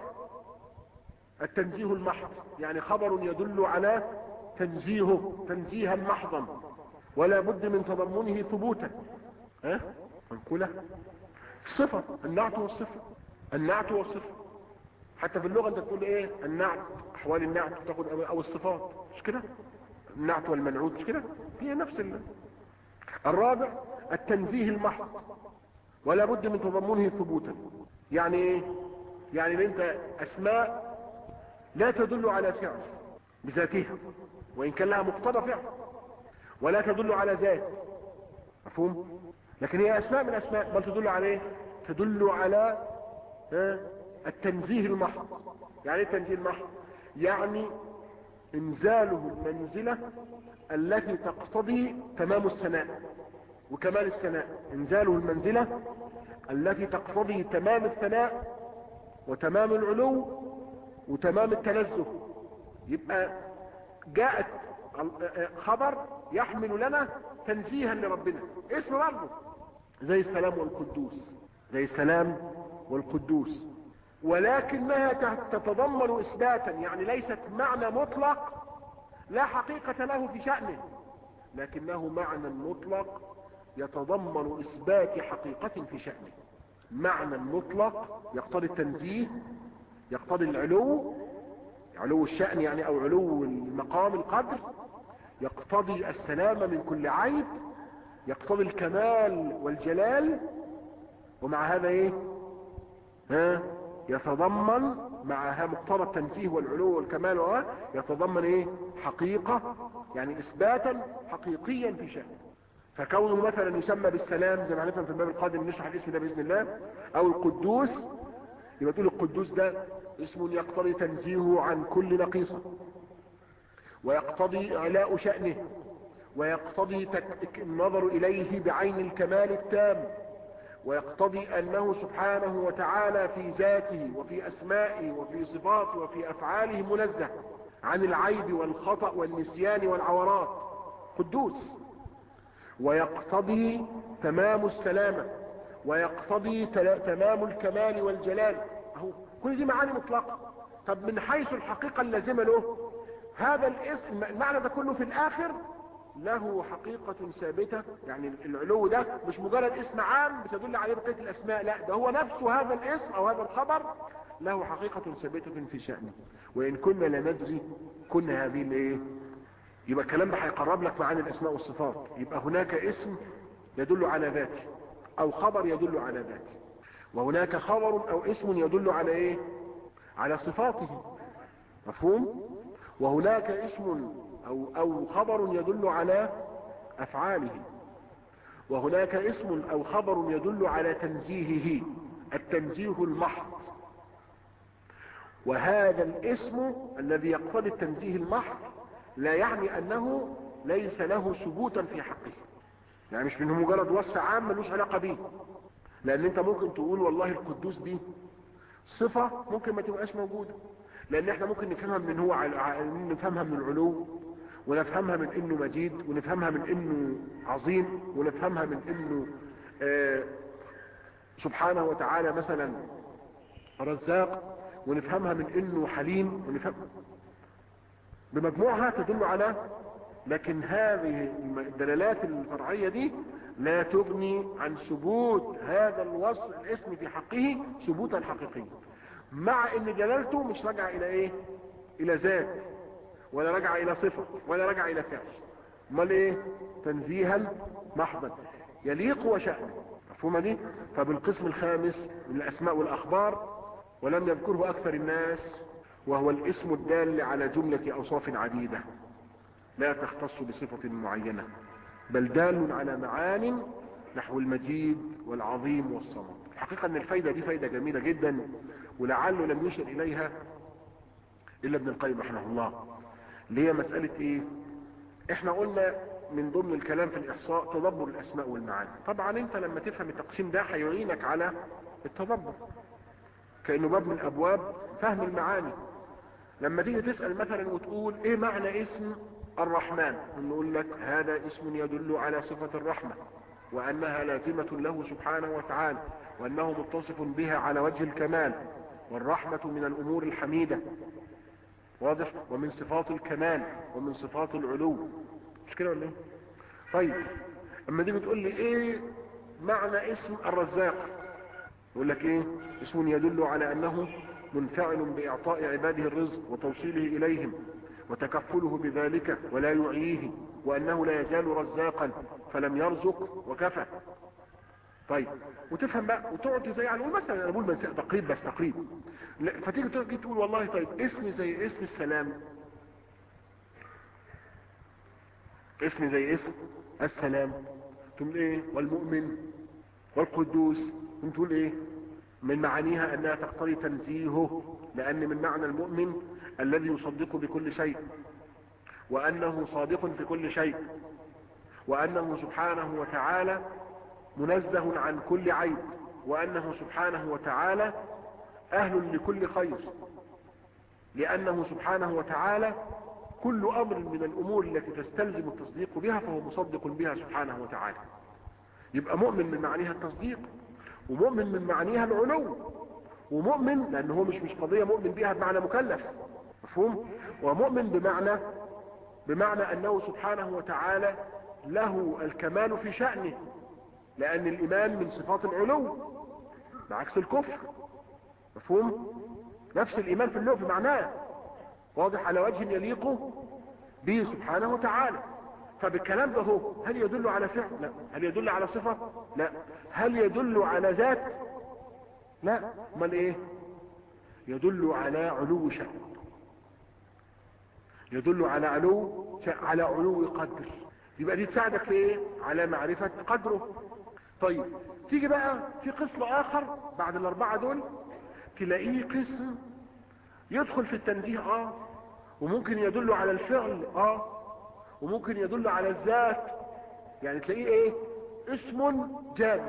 التنزيه المحض يعني خبر يدل على تنزيهه تنزيها محضا ولا بد من تضمنه ثبوتا ها منقولة الصفة النعت والصفة النعت والصفة حتى في اللغة انت تقول ايه النعت احوال النعت تاخد او الصفات مش كده النعت والمنعوت مش كده هي نفس ال... الرابع التنزيه المحض ولا بد من تضمنه ثبوتا يعني ايه يعني ان انت اسماء لا تدل على فعل بذاتها وان كان لها مقتضى فعل ولا تدل على ذات مفهوم لكن هي اسماء من اسماء بل تدل على ايه تدل على ها التنزيه المحض يعني ايه التنزيه المحض يعني انزاله المنزلة التي تقتضي تمام السناء وكمال السناء انزاله المنزلة التي تقتضي تمام الثناء وتمام العلو وتمام التنزه يبقى جاءت خبر يحمل لنا تنزيها لربنا اسم برضه زي السلام والقدوس زي السلام والقدوس ولكنها تتضمن اثباتا يعني ليست معنى مطلق لا حقيقة له في شأنه لكنه معنى مطلق يتضمن اثبات حقيقة في شأنه معنى مطلق يقتضي التنزيه يقتضي العلو علو الشأن يعني او علو المقام القدر يقتضي السلامة من كل عيب يقتضي الكمال والجلال ومع هذا ايه ها يتضمن معها مقتضى التنزيه والعلو والكمال وها يتضمن ايه حقيقة يعني اثباتا حقيقيا في شأن فكونه مثلا يسمى بالسلام زي ما هنفهم في الباب القادم نشرح الاسم ده باذن الله او القدوس يبقى تقول القدوس ده اسم يقتضي تنزيهه عن كل نقيصة ويقتضي اعلاء شأنه ويقتضي النظر اليه بعين الكمال التام ويقتضي انه سبحانه وتعالى في ذاته وفي اسمائه وفي صفاته وفي افعاله منزه عن العيب والخطأ والنسيان والعورات قدوس ويقتضي تمام السلامة ويقتضي تمام الكمال والجلال اهو كل دي معاني مطلقة طب من حيث الحقيقة اللازمة له هذا الاسم المعنى ده كله في الاخر له حقيقة ثابتة يعني العلو ده مش مجرد اسم عام بتدل عليه بقية الاسماء لا ده هو نفسه هذا الاسم او هذا الخبر له حقيقة ثابتة في شأنه وان كنا لا ندري كنا هذه الايه يبقى الكلام ده هيقرب لك معاني الاسماء والصفات يبقى هناك اسم يدل على ذاته او خبر يدل على ذاته وهناك خبر او اسم يدل على ايه على صفاته مفهوم وهناك اسم او او خبر يدل على افعاله وهناك اسم او خبر يدل على تنزيهه التنزيه المحض وهذا الاسم الذي يقتضي التنزيه المحض لا يعني انه ليس له ثبوتا في حقه يعني مش منه مجرد وصف عام ملوش علاقة به لان انت ممكن تقول والله القدوس دي صفة ممكن ما تبقاش موجودة لان احنا ممكن نفهمها من هو نفهمها من العلو ونفهمها من انه مجيد ونفهمها من انه عظيم ونفهمها من انه آه سبحانه وتعالى مثلا رزاق ونفهمها من انه حليم ونفهم بمجموعها تدل على لكن هذه الدلالات الفرعية دي لا تغني عن ثبوت هذا الوصف الاسم في حقه ثبوتا حقيقيا مع ان دلالته مش راجعه الى ايه الى ذات ولا راجعه الى صفة ولا راجعه الى فعل امال ايه تنزيها محضا يليق وشأن مفهومه دي فبالقسم الخامس من الاسماء والاخبار ولم يذكره اكثر الناس وهو الاسم الدال على جملة اوصاف عديدة لا تختص بصفة معينة بل دال على معان نحو المجيد والعظيم والصمد الحقيقة ان الفايدة دي فايدة جميلة جدا ولعله لم يشر اليها الا ابن القيم رحمه الله اللي هي مسألة ايه احنا قلنا من ضمن الكلام في الاحصاء تدبر الاسماء والمعاني طبعا انت لما تفهم التقسيم ده هيعينك على التدبر كأنه باب من ابواب فهم المعاني لما تيجي تسأل مثلا وتقول ايه معنى اسم الرحمن نقول لك هذا اسم يدل على صفة الرحمة وانها لازمة له سبحانه وتعالى وانه متصف بها على وجه الكمال والرحمة من الامور الحميدة واضح ومن صفات الكمال ومن صفات العلو مش كده ولا ايه طيب اما دي بتقول لي ايه معنى اسم الرزاق يقول لك ايه اسم يدل على انه منفعل باعطاء عباده الرزق وتوصيله اليهم وتكفله بذلك ولا يعيه وانه لا يزال رزاقا فلم يرزق وكفى طيب وتفهم بقى وتقعد زي يعني مثلا انا بقول من تقريب بس تقريب فتيجي تيجي تقول والله طيب اسم زي اسم السلام اسم زي اسم السلام تقول ايه والمؤمن والقدوس تقول ايه من معانيها انها تقتضي تنزيهه لان من معنى المؤمن الذي يصدق بكل شيء وانه صادق في كل شيء وانه سبحانه وتعالى منزه عن كل عيب وانه سبحانه وتعالى اهل لكل خير لانه سبحانه وتعالى كل امر من الامور التي تستلزم التصديق بها فهو مصدق بها سبحانه وتعالى يبقى مؤمن من معانيها التصديق ومؤمن من معانيها العلو ومؤمن لان هو مش مش قضية مؤمن بها بمعنى مكلف مفهوم ومؤمن بمعنى بمعنى انه سبحانه وتعالى له الكمال في شأنه لان الايمان من صفات العلو بعكس الكفر مفهوم نفس الايمان في اللغة في معناه واضح على وجه يليق به سبحانه وتعالى فبالكلام ده هو هل يدل على فعل لا هل يدل على صفة لا هل يدل على ذات لا امال ايه يدل على علو شأن يدل على علو شأن على علو قدر يبقى دي تساعدك في ايه على معرفة قدره طيب تيجي بقى في قسم اخر بعد الاربعة دول تلاقيه قسم يدخل في التنزيه اه وممكن يدل على الفعل اه وممكن يدل على الذات يعني تلاقيه ايه اسم جامع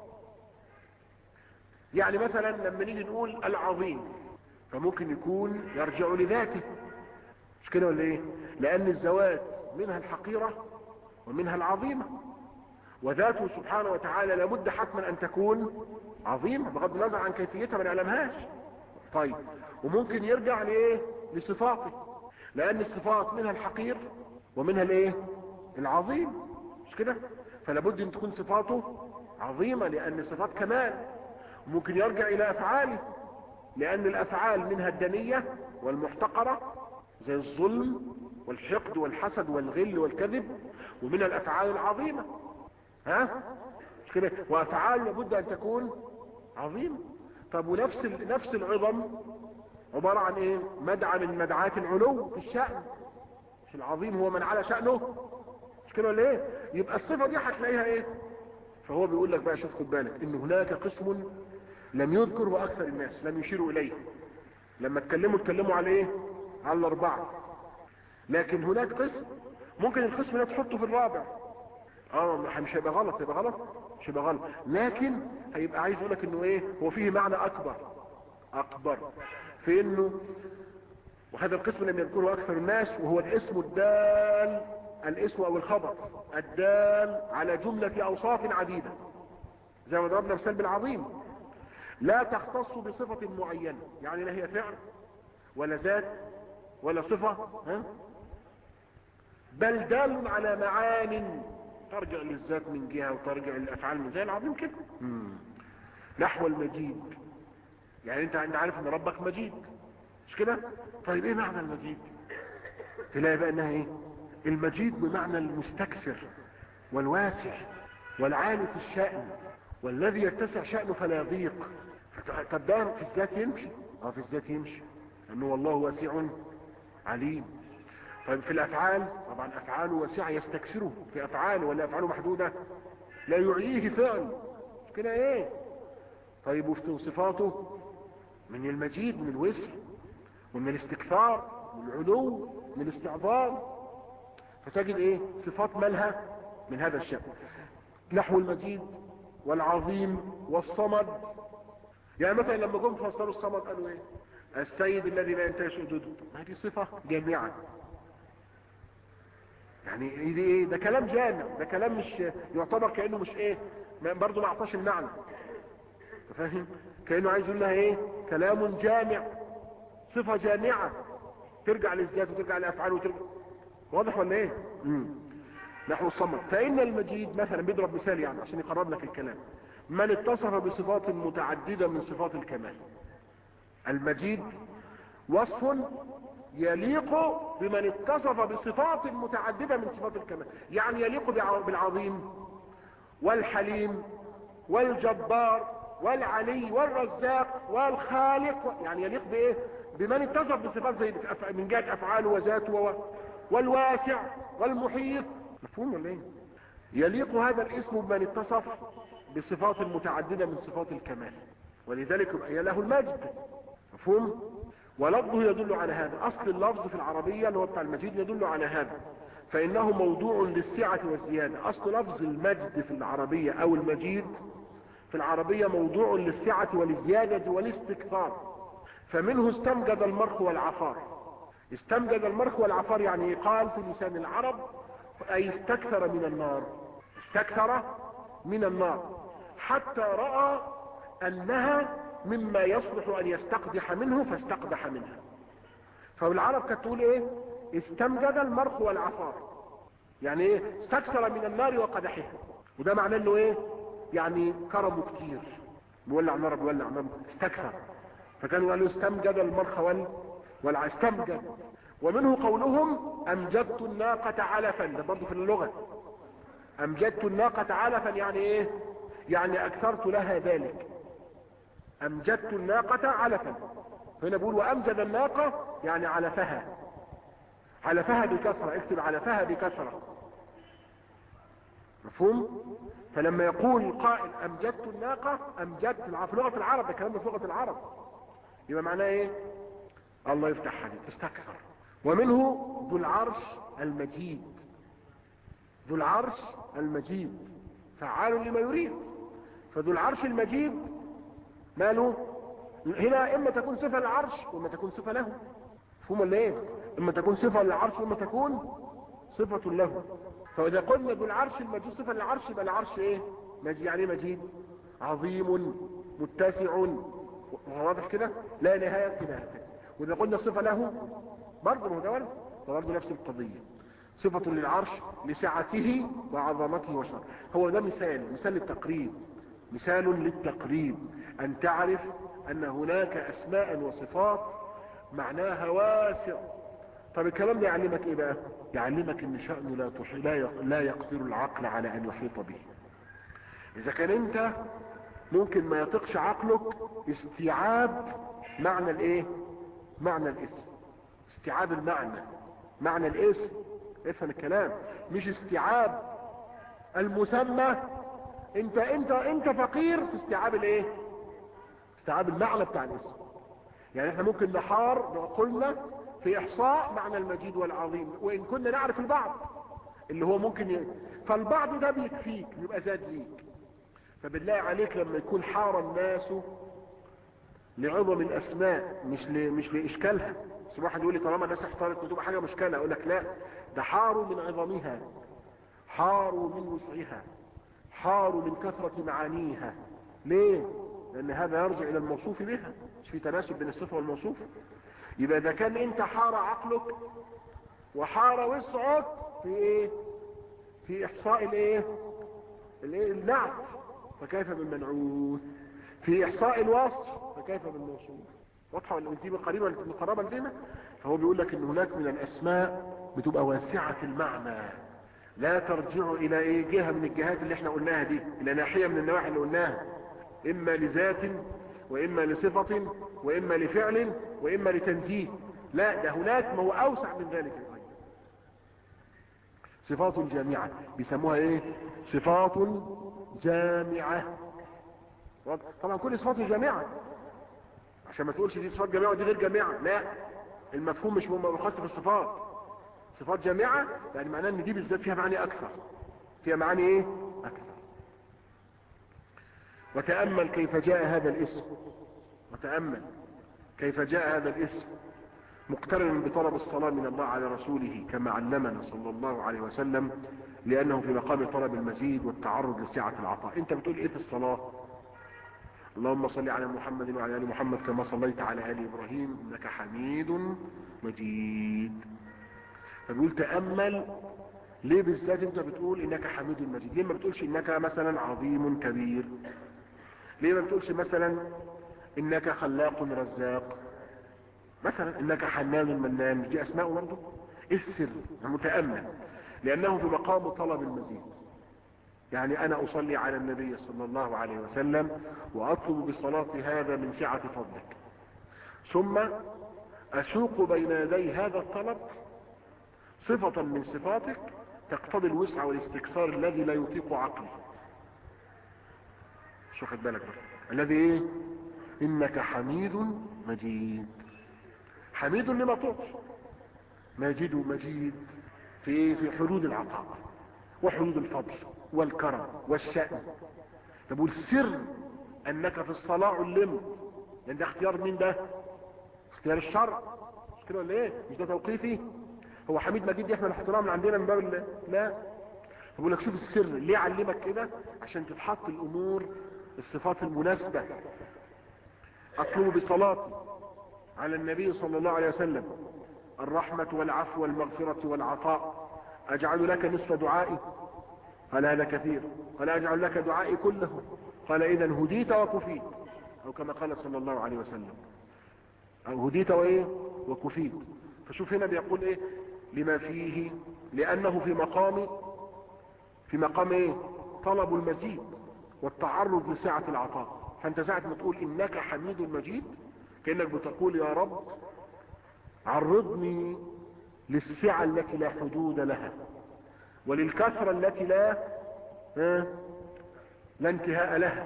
يعني مثلا لما نيجي نقول العظيم فممكن يكون يرجع لذاته مش كده ولا ايه لان الزوات منها الحقيرة ومنها العظيمة وذاته سبحانه وتعالى لابد حتما ان تكون عظيمة بغض النظر عن كيفيتها ما نعلمهاش طيب وممكن يرجع لايه لصفاته لان الصفات منها الحقير ومنها الايه العظيم مش كده فلابد ان تكون صفاته عظيمة لان الصفات كمال ممكن يرجع الى افعاله لان الافعال منها الدنية والمحتقرة زي الظلم والحقد والحسد والغل والكذب ومنها الافعال العظيمة ها مش كده وافعال لابد ان تكون عظيمة طب ونفس نفس العظم عبارة عن ايه مدعى من مدعات العلو في الشأن مش العظيم هو من على شأنه مش كده ولا ايه يبقى الصفة دي هتلاقيها ايه فهو بيقول لك بقى شوف خد بالك ان هناك قسم لم يذكره اكثر الناس لم يشيروا اليه لما اتكلموا اتكلموا على ايه على الاربعة لكن هناك قسم ممكن القسم ده تحطه في الرابع اه مش هيبقى غلط هيبقى غلط مش هيبقى غلط لكن هيبقى عايز يقول لك انه ايه هو فيه معنى اكبر اكبر في انه وهذا القسم لم يذكره اكثر الناس وهو الاسم الدال الاسم او الخبر الدال على جملة اوصاف عديدة زي ما ضربنا مثال بالعظيم لا تختص بصفة معينة يعني لا هي فعل ولا ذات ولا صفة ها؟ بل دال على معان ترجع للذات من جهة وترجع للافعال من زي العظيم كده نحو المجيد يعني انت انت عارف ان ربك مجيد مش كده طيب ايه معنى المجيد تلاقي بقى انها ايه المجيد بمعنى المستكثر والواسع والعالي في الشأن والذي يتسع شأنه فلا يضيق طب ده في الذات يمشي اه في الذات يمشي لانه والله واسع عليم طيب في الافعال طبعا افعاله واسعة يستكثره في افعاله ولا افعاله محدودة لا يعيه فعل كده ايه طيب وفي صفاته من المجيد من الوسع ومن الاستكثار من العلو من الاستعظام فتجد ايه صفات مالها من هذا الشأن نحو المجيد والعظيم والصمد يعني مثلا لما جم فسروا الصمد قالوا ايه السيد الذي لا ينتهي حدوده ما دي صفة جامعة يعني دي ايه ده كلام جامع ده كلام مش يعتبر كأنه مش ايه برضه ما اعطاش المعنى فاهم كأنه عايز يقول لها ايه كلام جامع صفة جامعة ترجع للذات وترجع للافعال وترجع واضح ولا ايه مم. نحو الصمد فإن المجيد مثلا بيضرب مثال يعني عشان يقرب لك الكلام من اتصف بصفات متعددة من صفات الكمال المجيد وصف يليق بمن اتصف بصفات متعددة من صفات الكمال يعني يليق بالعظيم والحليم والجبار والعلي والرزاق والخالق يعني يليق بايه بمن اتصف بصفات زي من جهة افعاله وذاته والواسع والمحيط مفهوم ولا ايه يليق هذا الاسم بمن اتصف بصفات متعددة من صفات الكمال ولذلك يبقى له المجد مفهوم ولفظه يدل على هذا اصل اللفظ في العربية اللي هو بتاع المجيد يدل على هذا فانه موضوع للسعة والزيادة اصل لفظ المجد في العربية او المجيد في العربية موضوع للسعة والزيادة والاستكثار فمنه استمجد المرخ والعفار استمجد المرخ والعفار يعني قال في لسان العرب اي استكثر من النار استكثر من النار حتى رأى انها مما يصلح ان يستقدح منه فاستقدح منها فالعرب كانت تقول ايه استمجد المرخ والعفار يعني ايه استكثر من النار وقدحها وده معناه انه ايه يعني كرمه كتير بيولع نار بيولع نار استكثر فكانوا قالوا استمجد المرخ وال والع استمجد ومنه قولهم امجدت الناقة علفا ده برضه في اللغة امجدت الناقة علفا يعني ايه يعني اكثرت لها ذلك امجدت الناقة علفا هنا بيقول وامجد الناقة يعني علفها علفها بكثرة اكتب علفها بكثرة مفهوم فلما يقول قائل امجدت الناقة امجدت في لغة العرب ده كلام في لغة العرب يبقى معناه ايه الله يفتح عليك استكثر ومنه ذو العرش المجيد ذو العرش المجيد فعال لما يريد فذو العرش المجيد ماله هنا اما تكون صفة للعرش واما تكون صفة له مفهوم ولا ايه اما تكون صفة للعرش واما تكون صفة له فاذا قلنا ذو العرش المجيد صفة للعرش يبقى العرش ايه مجيد يعني مجيد عظيم متسع واضح كده لا نهاية لها واذا قلنا صفة له برضه ما هو ده برضه نفس القضية صفة للعرش لسعته وعظمته وشرفه هو ده مثال مثال للتقريب مثال للتقريب ان تعرف ان هناك اسماء وصفات معناها واسع طب الكلام ده يعلمك ايه بقى يعلمك ان شأنه لا, تحي... لا, ي... لا يقدر العقل على ان يحيط به اذا كان انت ممكن ما يطقش عقلك استيعاب معنى الايه معنى الاسم استيعاب المعنى معنى الاسم افهم الكلام مش استيعاب المسمى انت انت انت فقير في استيعاب الايه استيعاب المعنى بتاع الاسم يعني احنا ممكن نحار قلنا في احصاء معنى المجيد والعظيم وان كنا نعرف البعض اللي هو ممكن ي... فالبعض ده بيكفيك يبقى زاد ليك فبالله عليك لما يكون حار الناس لعظم الاسماء مش ل... مش لاشكالها بس واحد يقول لي طالما الناس احتارت بتبقى حاجه مشكله اقول لك لا ده حاروا من عظمها حاروا من وسعها حاروا من كثره معانيها ليه لان هذا يرجع الى الموصوف بها مش في تناسب بين الصفه والموصوف يبقى اذا كان انت حار عقلك وحار وسعك في ايه في احصاء الايه الايه النعت فكيف بالمنعوت في احصاء الوصف فكيف بالموصوف واضحه ولا انت قريبه مقربه لذهنك فهو بيقول لك ان هناك من الاسماء بتبقى واسعه المعنى لا ترجع الى ايه جهه من الجهات اللي احنا قلناها دي الى ناحيه من النواحي اللي قلناها اما لذات واما لصفه واما لفعل واما لتنزيه لا ده هناك ما هو اوسع من ذلك ايضا صفات جامعه بيسموها ايه صفات جامعه طبعا كل صفات جامعه عشان ما تقولش دي صفات جامعه ودي غير جامعه لا المفهوم مش مخصص في الصفات صفات جامعه يعني معناه ان دي بالذات فيها معاني اكثر فيها معاني ايه اكثر وتامل كيف جاء هذا الاسم وتامل كيف جاء هذا الاسم مقترنا بطلب الصلاة من الله على رسوله كما علمنا صلى الله عليه وسلم لأنه في مقام طلب المزيد والتعرض لسعة العطاء انت بتقول ايه في الصلاة اللهم صل على محمد وعلى آل محمد كما صليت على آل إبراهيم إنك حميد مجيد فبيقول تأمل ليه بالذات انت بتقول انك حميد مجيد ليه ما بتقولش انك مثلا عظيم كبير ليه ما بتقولش مثلا انك خلاق رزاق مثلا انك حنان منان مش دي اسماء برضه ايه السر متامل لانه في مقام طلب المزيد يعني انا اصلي على النبي صلى الله عليه وسلم واطلب بالصلاه هذا من سعه فضلك ثم اسوق بين يدي هذا الطلب صفه من صفاتك تقتضي الوسع والاستكثار الذي لا يطيق عقلي مش واخد بالك بقى الذي ايه انك حميد مجيد حميد لما تعطي ماجد مجيد في في حدود العطاء وحدود الفضل والكرم والشأن تقول سر انك في الصلاة علمت لان ده اختيار مين ده اختيار الشرع مش كده ولا ايه مش ده توقيفي هو حميد مجيد دي احنا الاحترام عندنا من باب ال- لا بقول لك شوف السر ليه علمك كده عشان تتحط الامور الصفات المناسبة اطلب بصلاتي على النبي صلى الله عليه وسلم الرحمة والعفو والمغفرة والعطاء اجعل لك نصف دعائي قال هذا كثير قال اجعل لك دعائي كله قال اذا هديت وكفيت او كما قال صلى الله عليه وسلم او هديت وايه وكفيت فشوف هنا بيقول ايه لما فيه لانه في مقام في مقام ايه طلب المزيد والتعرض لسعة العطاء فانت ساعة ما تقول انك حميد مجيد كأنك بتقول يا رب عرضني للسعة التي لا حدود لها وللكثرة التي لا ها لا انتهاء لها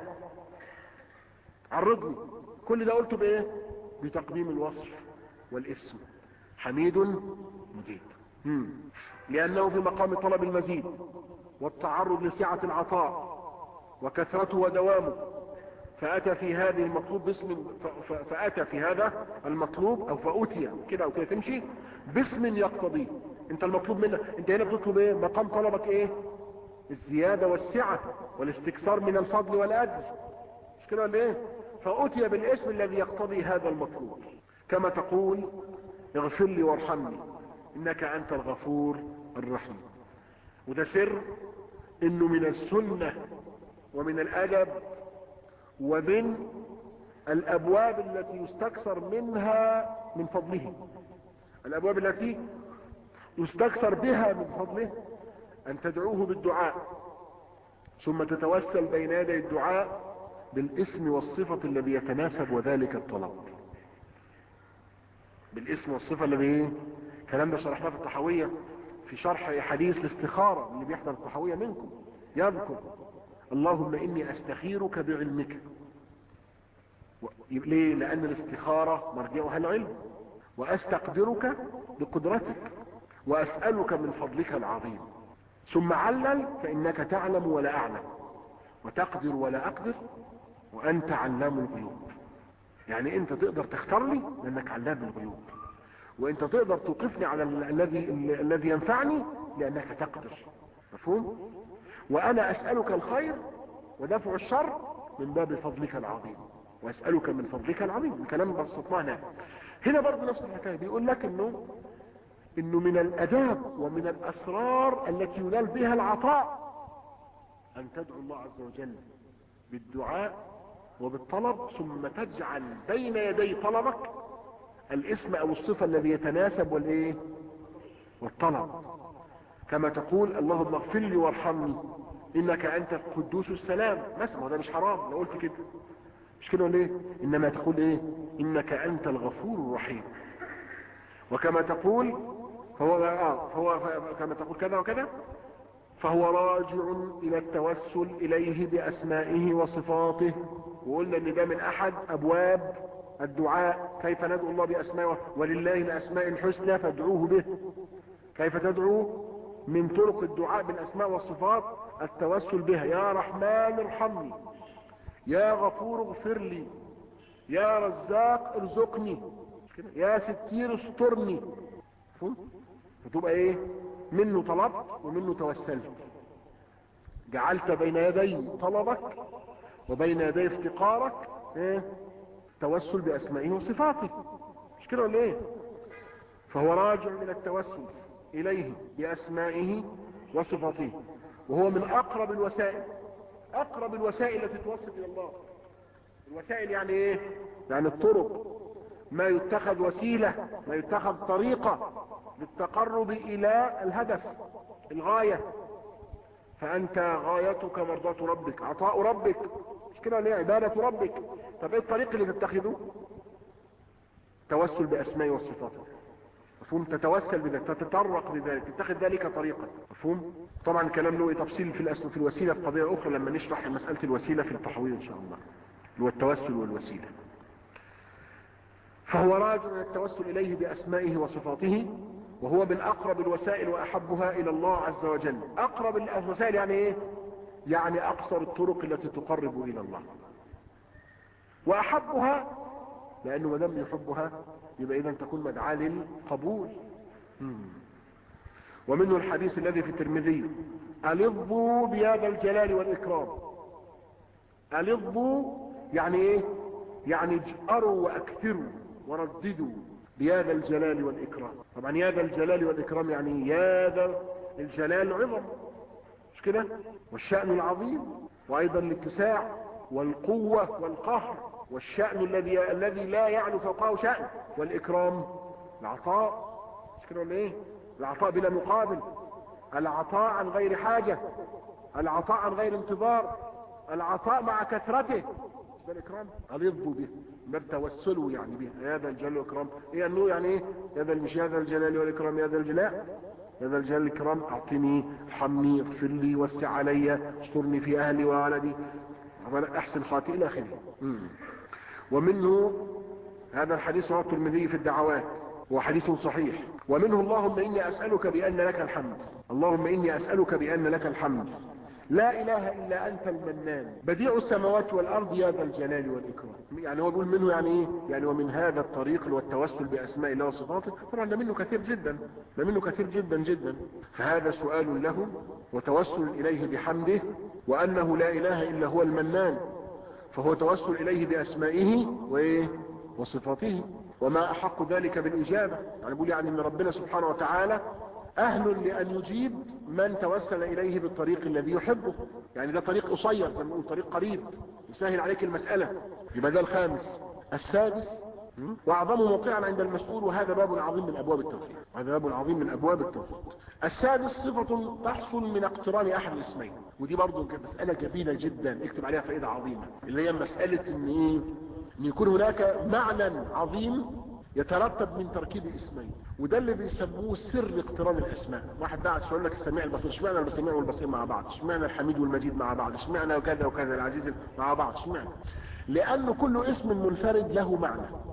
عرضني كل ده قلته بايه بتقديم الوصف والاسم حميد مجيد مم. لانه في مقام طلب المزيد والتعرض لسعة العطاء وكثرته ودوامه فأتى في هذه المطلوب باسم ف- ف- فأتى في هذا المطلوب أو فأتي كده أو كده تمشي باسم يقتضيه أنت المطلوب منك أنت هنا بتطلب إيه مقام طلبك إيه الزيادة والسعة والاستكثار من الفضل والأجر مش كده ولا إيه فأتي بالاسم الذي يقتضي هذا المطلوب كما تقول اغفر لي وارحمني إنك أنت الغفور الرحيم وده سر إنه من السنة ومن الأدب ومن الابواب التي يستكثر منها من فضله الابواب التي يستكثر بها من فضله ان تدعوه بالدعاء ثم تتوسل بين يدي الدعاء بالاسم والصفة الذي يتناسب وذلك الطلب بالاسم والصفة الذي ايه الكلام ده شرحناه في الطحاوية في شرح حديث الاستخارة اللي بيحضر الطحاوية منكم يذكر اللهم اني استخيرك بعلمك و- ليه لان الاستخارة مرجعها العلم واستقدرك بقدرتك واسألك من فضلك العظيم ثم علل فانك تعلم ولا اعلم وتقدر ولا اقدر وانت علام الغيوب يعني انت تقدر تختار لي لانك علام الغيوب وانت تقدر توقفني على ال- الذي ال- الذي ينفعني لانك تقدر مفهوم وانا اسألك الخير ودفع الشر من باب فضلك العظيم واسألك من فضلك العظيم الكلام بسطناه هنا هنا برضه نفس الحكاية بيقول لك انه انه من الاداب ومن الاسرار التي ينال بها العطاء ان تدعو الله عز وجل بالدعاء وبالطلب ثم تجعل بين يدي طلبك الاسم او الصفة الذي يتناسب والايه والطلب كما تقول اللهم اغفر لي وارحمني انك انت القدوس السلام مثلا وده مش حرام لو قلت كده مش كده ولا ايه انما تقول ايه انك انت الغفور الرحيم وكما تقول فهو آه فهو كما تقول كذا وكذا فهو راجع الى التوسل اليه باسمائه وصفاته وقلنا ان ده من احد ابواب الدعاء كيف ندعو الله باسمائه ولله الاسماء الحسنى فادعوه به كيف تدعو من طرق الدعاء بالاسماء والصفات التوسل بها يا رحمن ارحمني يا غفور اغفر لي يا رزاق ارزقني كده. يا ستير استرني مفهوم؟ فتبقى ايه منه طلبت ومنه توسلت جعلت بين يدي طلبك وبين يدي افتقارك ايه توسل باسمائه وصفاته مش كده ولا ايه فهو راجع من التوسل اليه باسمائه وصفاته وهو من اقرب الوسائل اقرب الوسائل التي توصل الى الله الوسائل يعني ايه يعني الطرق ما يتخذ وسيلة ما يتخذ طريقة للتقرب الى الهدف الغاية فانت غايتك مرضاة ربك عطاء ربك مش كده ليه عبادة ربك طب ايه الطريق اللي تتخذه توسل باسماء والصفات مفهوم تتوسل بذلك تتطرق بذلك تتخذ ذلك طريقا مفهوم طبعا الكلام له تفصيل في الأسم في الوسيلة في قضية اخرى لما نشرح مسألة الوسيلة في التحويل ان شاء الله اللي هو التوسل والوسيلة فهو راجع من التوسل اليه باسمائه وصفاته وهو من اقرب الوسائل واحبها الى الله عز وجل اقرب الوسائل يعني ايه يعني اقصر الطرق التي تقرب الى الله واحبها لانه ما دام يحبها يبقى اذا تكون مدعاة للقبول مم. ومنه الحديث الذي في الترمذي ألظوا بهذا الجلال والإكرام ألظوا يعني ايه يعني اجأروا واكثروا ورددوا بهذا الجلال والإكرام طبعا يا ذا الجلال والإكرام يعني يا ذا الجلال عظم مش كده والشأن العظيم وأيضا الاتساع والقوة والقهر والشأن الذي الذي لا يعلو فوقه شأن والإكرام العطاء مش كده ولا ايه العطاء بلا مقابل العطاء عن غير حاجة العطاء عن غير انتظار العطاء مع كثرته ده الإكرام ألظوا به ما توسلوا يعني به هذا الجلال والإكرام إيه أنه يعني إيه هذا مش هذا الجلال والإكرام هذا الجلال هذا الجلال والإكرام أعطني ارحمني اغفر لي وسع علي استرني في أهلي وولدي أحسن خاطئ إلى آخره ومنه هذا الحديث رواه الترمذي في الدعوات هو حديث صحيح ومنه اللهم إني أسألك بأن لك الحمد اللهم إني أسألك بأن لك الحمد لا إله إلا أنت المنان بديع السماوات والأرض يا ذا الجلال والإكرام يعني هو بيقول منه يعني إيه يعني ومن هذا الطريق والتوسل بأسماء الله وصفاته طبعا ده منه كثير جدا ده منه كثير جدا جدا فهذا سؤال له وتوسل إليه بحمده وأنه لا إله إلا هو المنان فهو توسل إليه بأسمائه وإيه وصفاته وما أحق ذلك بالإجابة يعني بقول يعني أن ربنا سبحانه وتعالى أهل لأن يجيب من توسل إليه بالطريق الذي يحبه يعني ده طريق قصير زي ما نقول طريق قريب يسهل عليك المسألة يبقى ده الخامس السادس وأعظم موقعا عند المسؤول وهذا باب عظيم من أبواب التوحيد هذا باب عظيم من أبواب التوحيد السادس صفة تحصل من اقتران أحد الاسمين ودي برضو مسألة جميلة جدا اكتب عليها فائدة عظيمة اللي هي مسألة ان ايه ان يكون هناك معنى عظيم يترتب من تركيب اسمين وده اللي بيسموه سر اقتران الاسماء واحد بعد يقول لك السميع البصير اشمعنى السميع والبصير مع بعض اشمعنى الحميد والمجيد مع بعض اشمعنى وكذا وكذا العزيز مع بعض اشمعنى لان كل اسم منفرد له معنى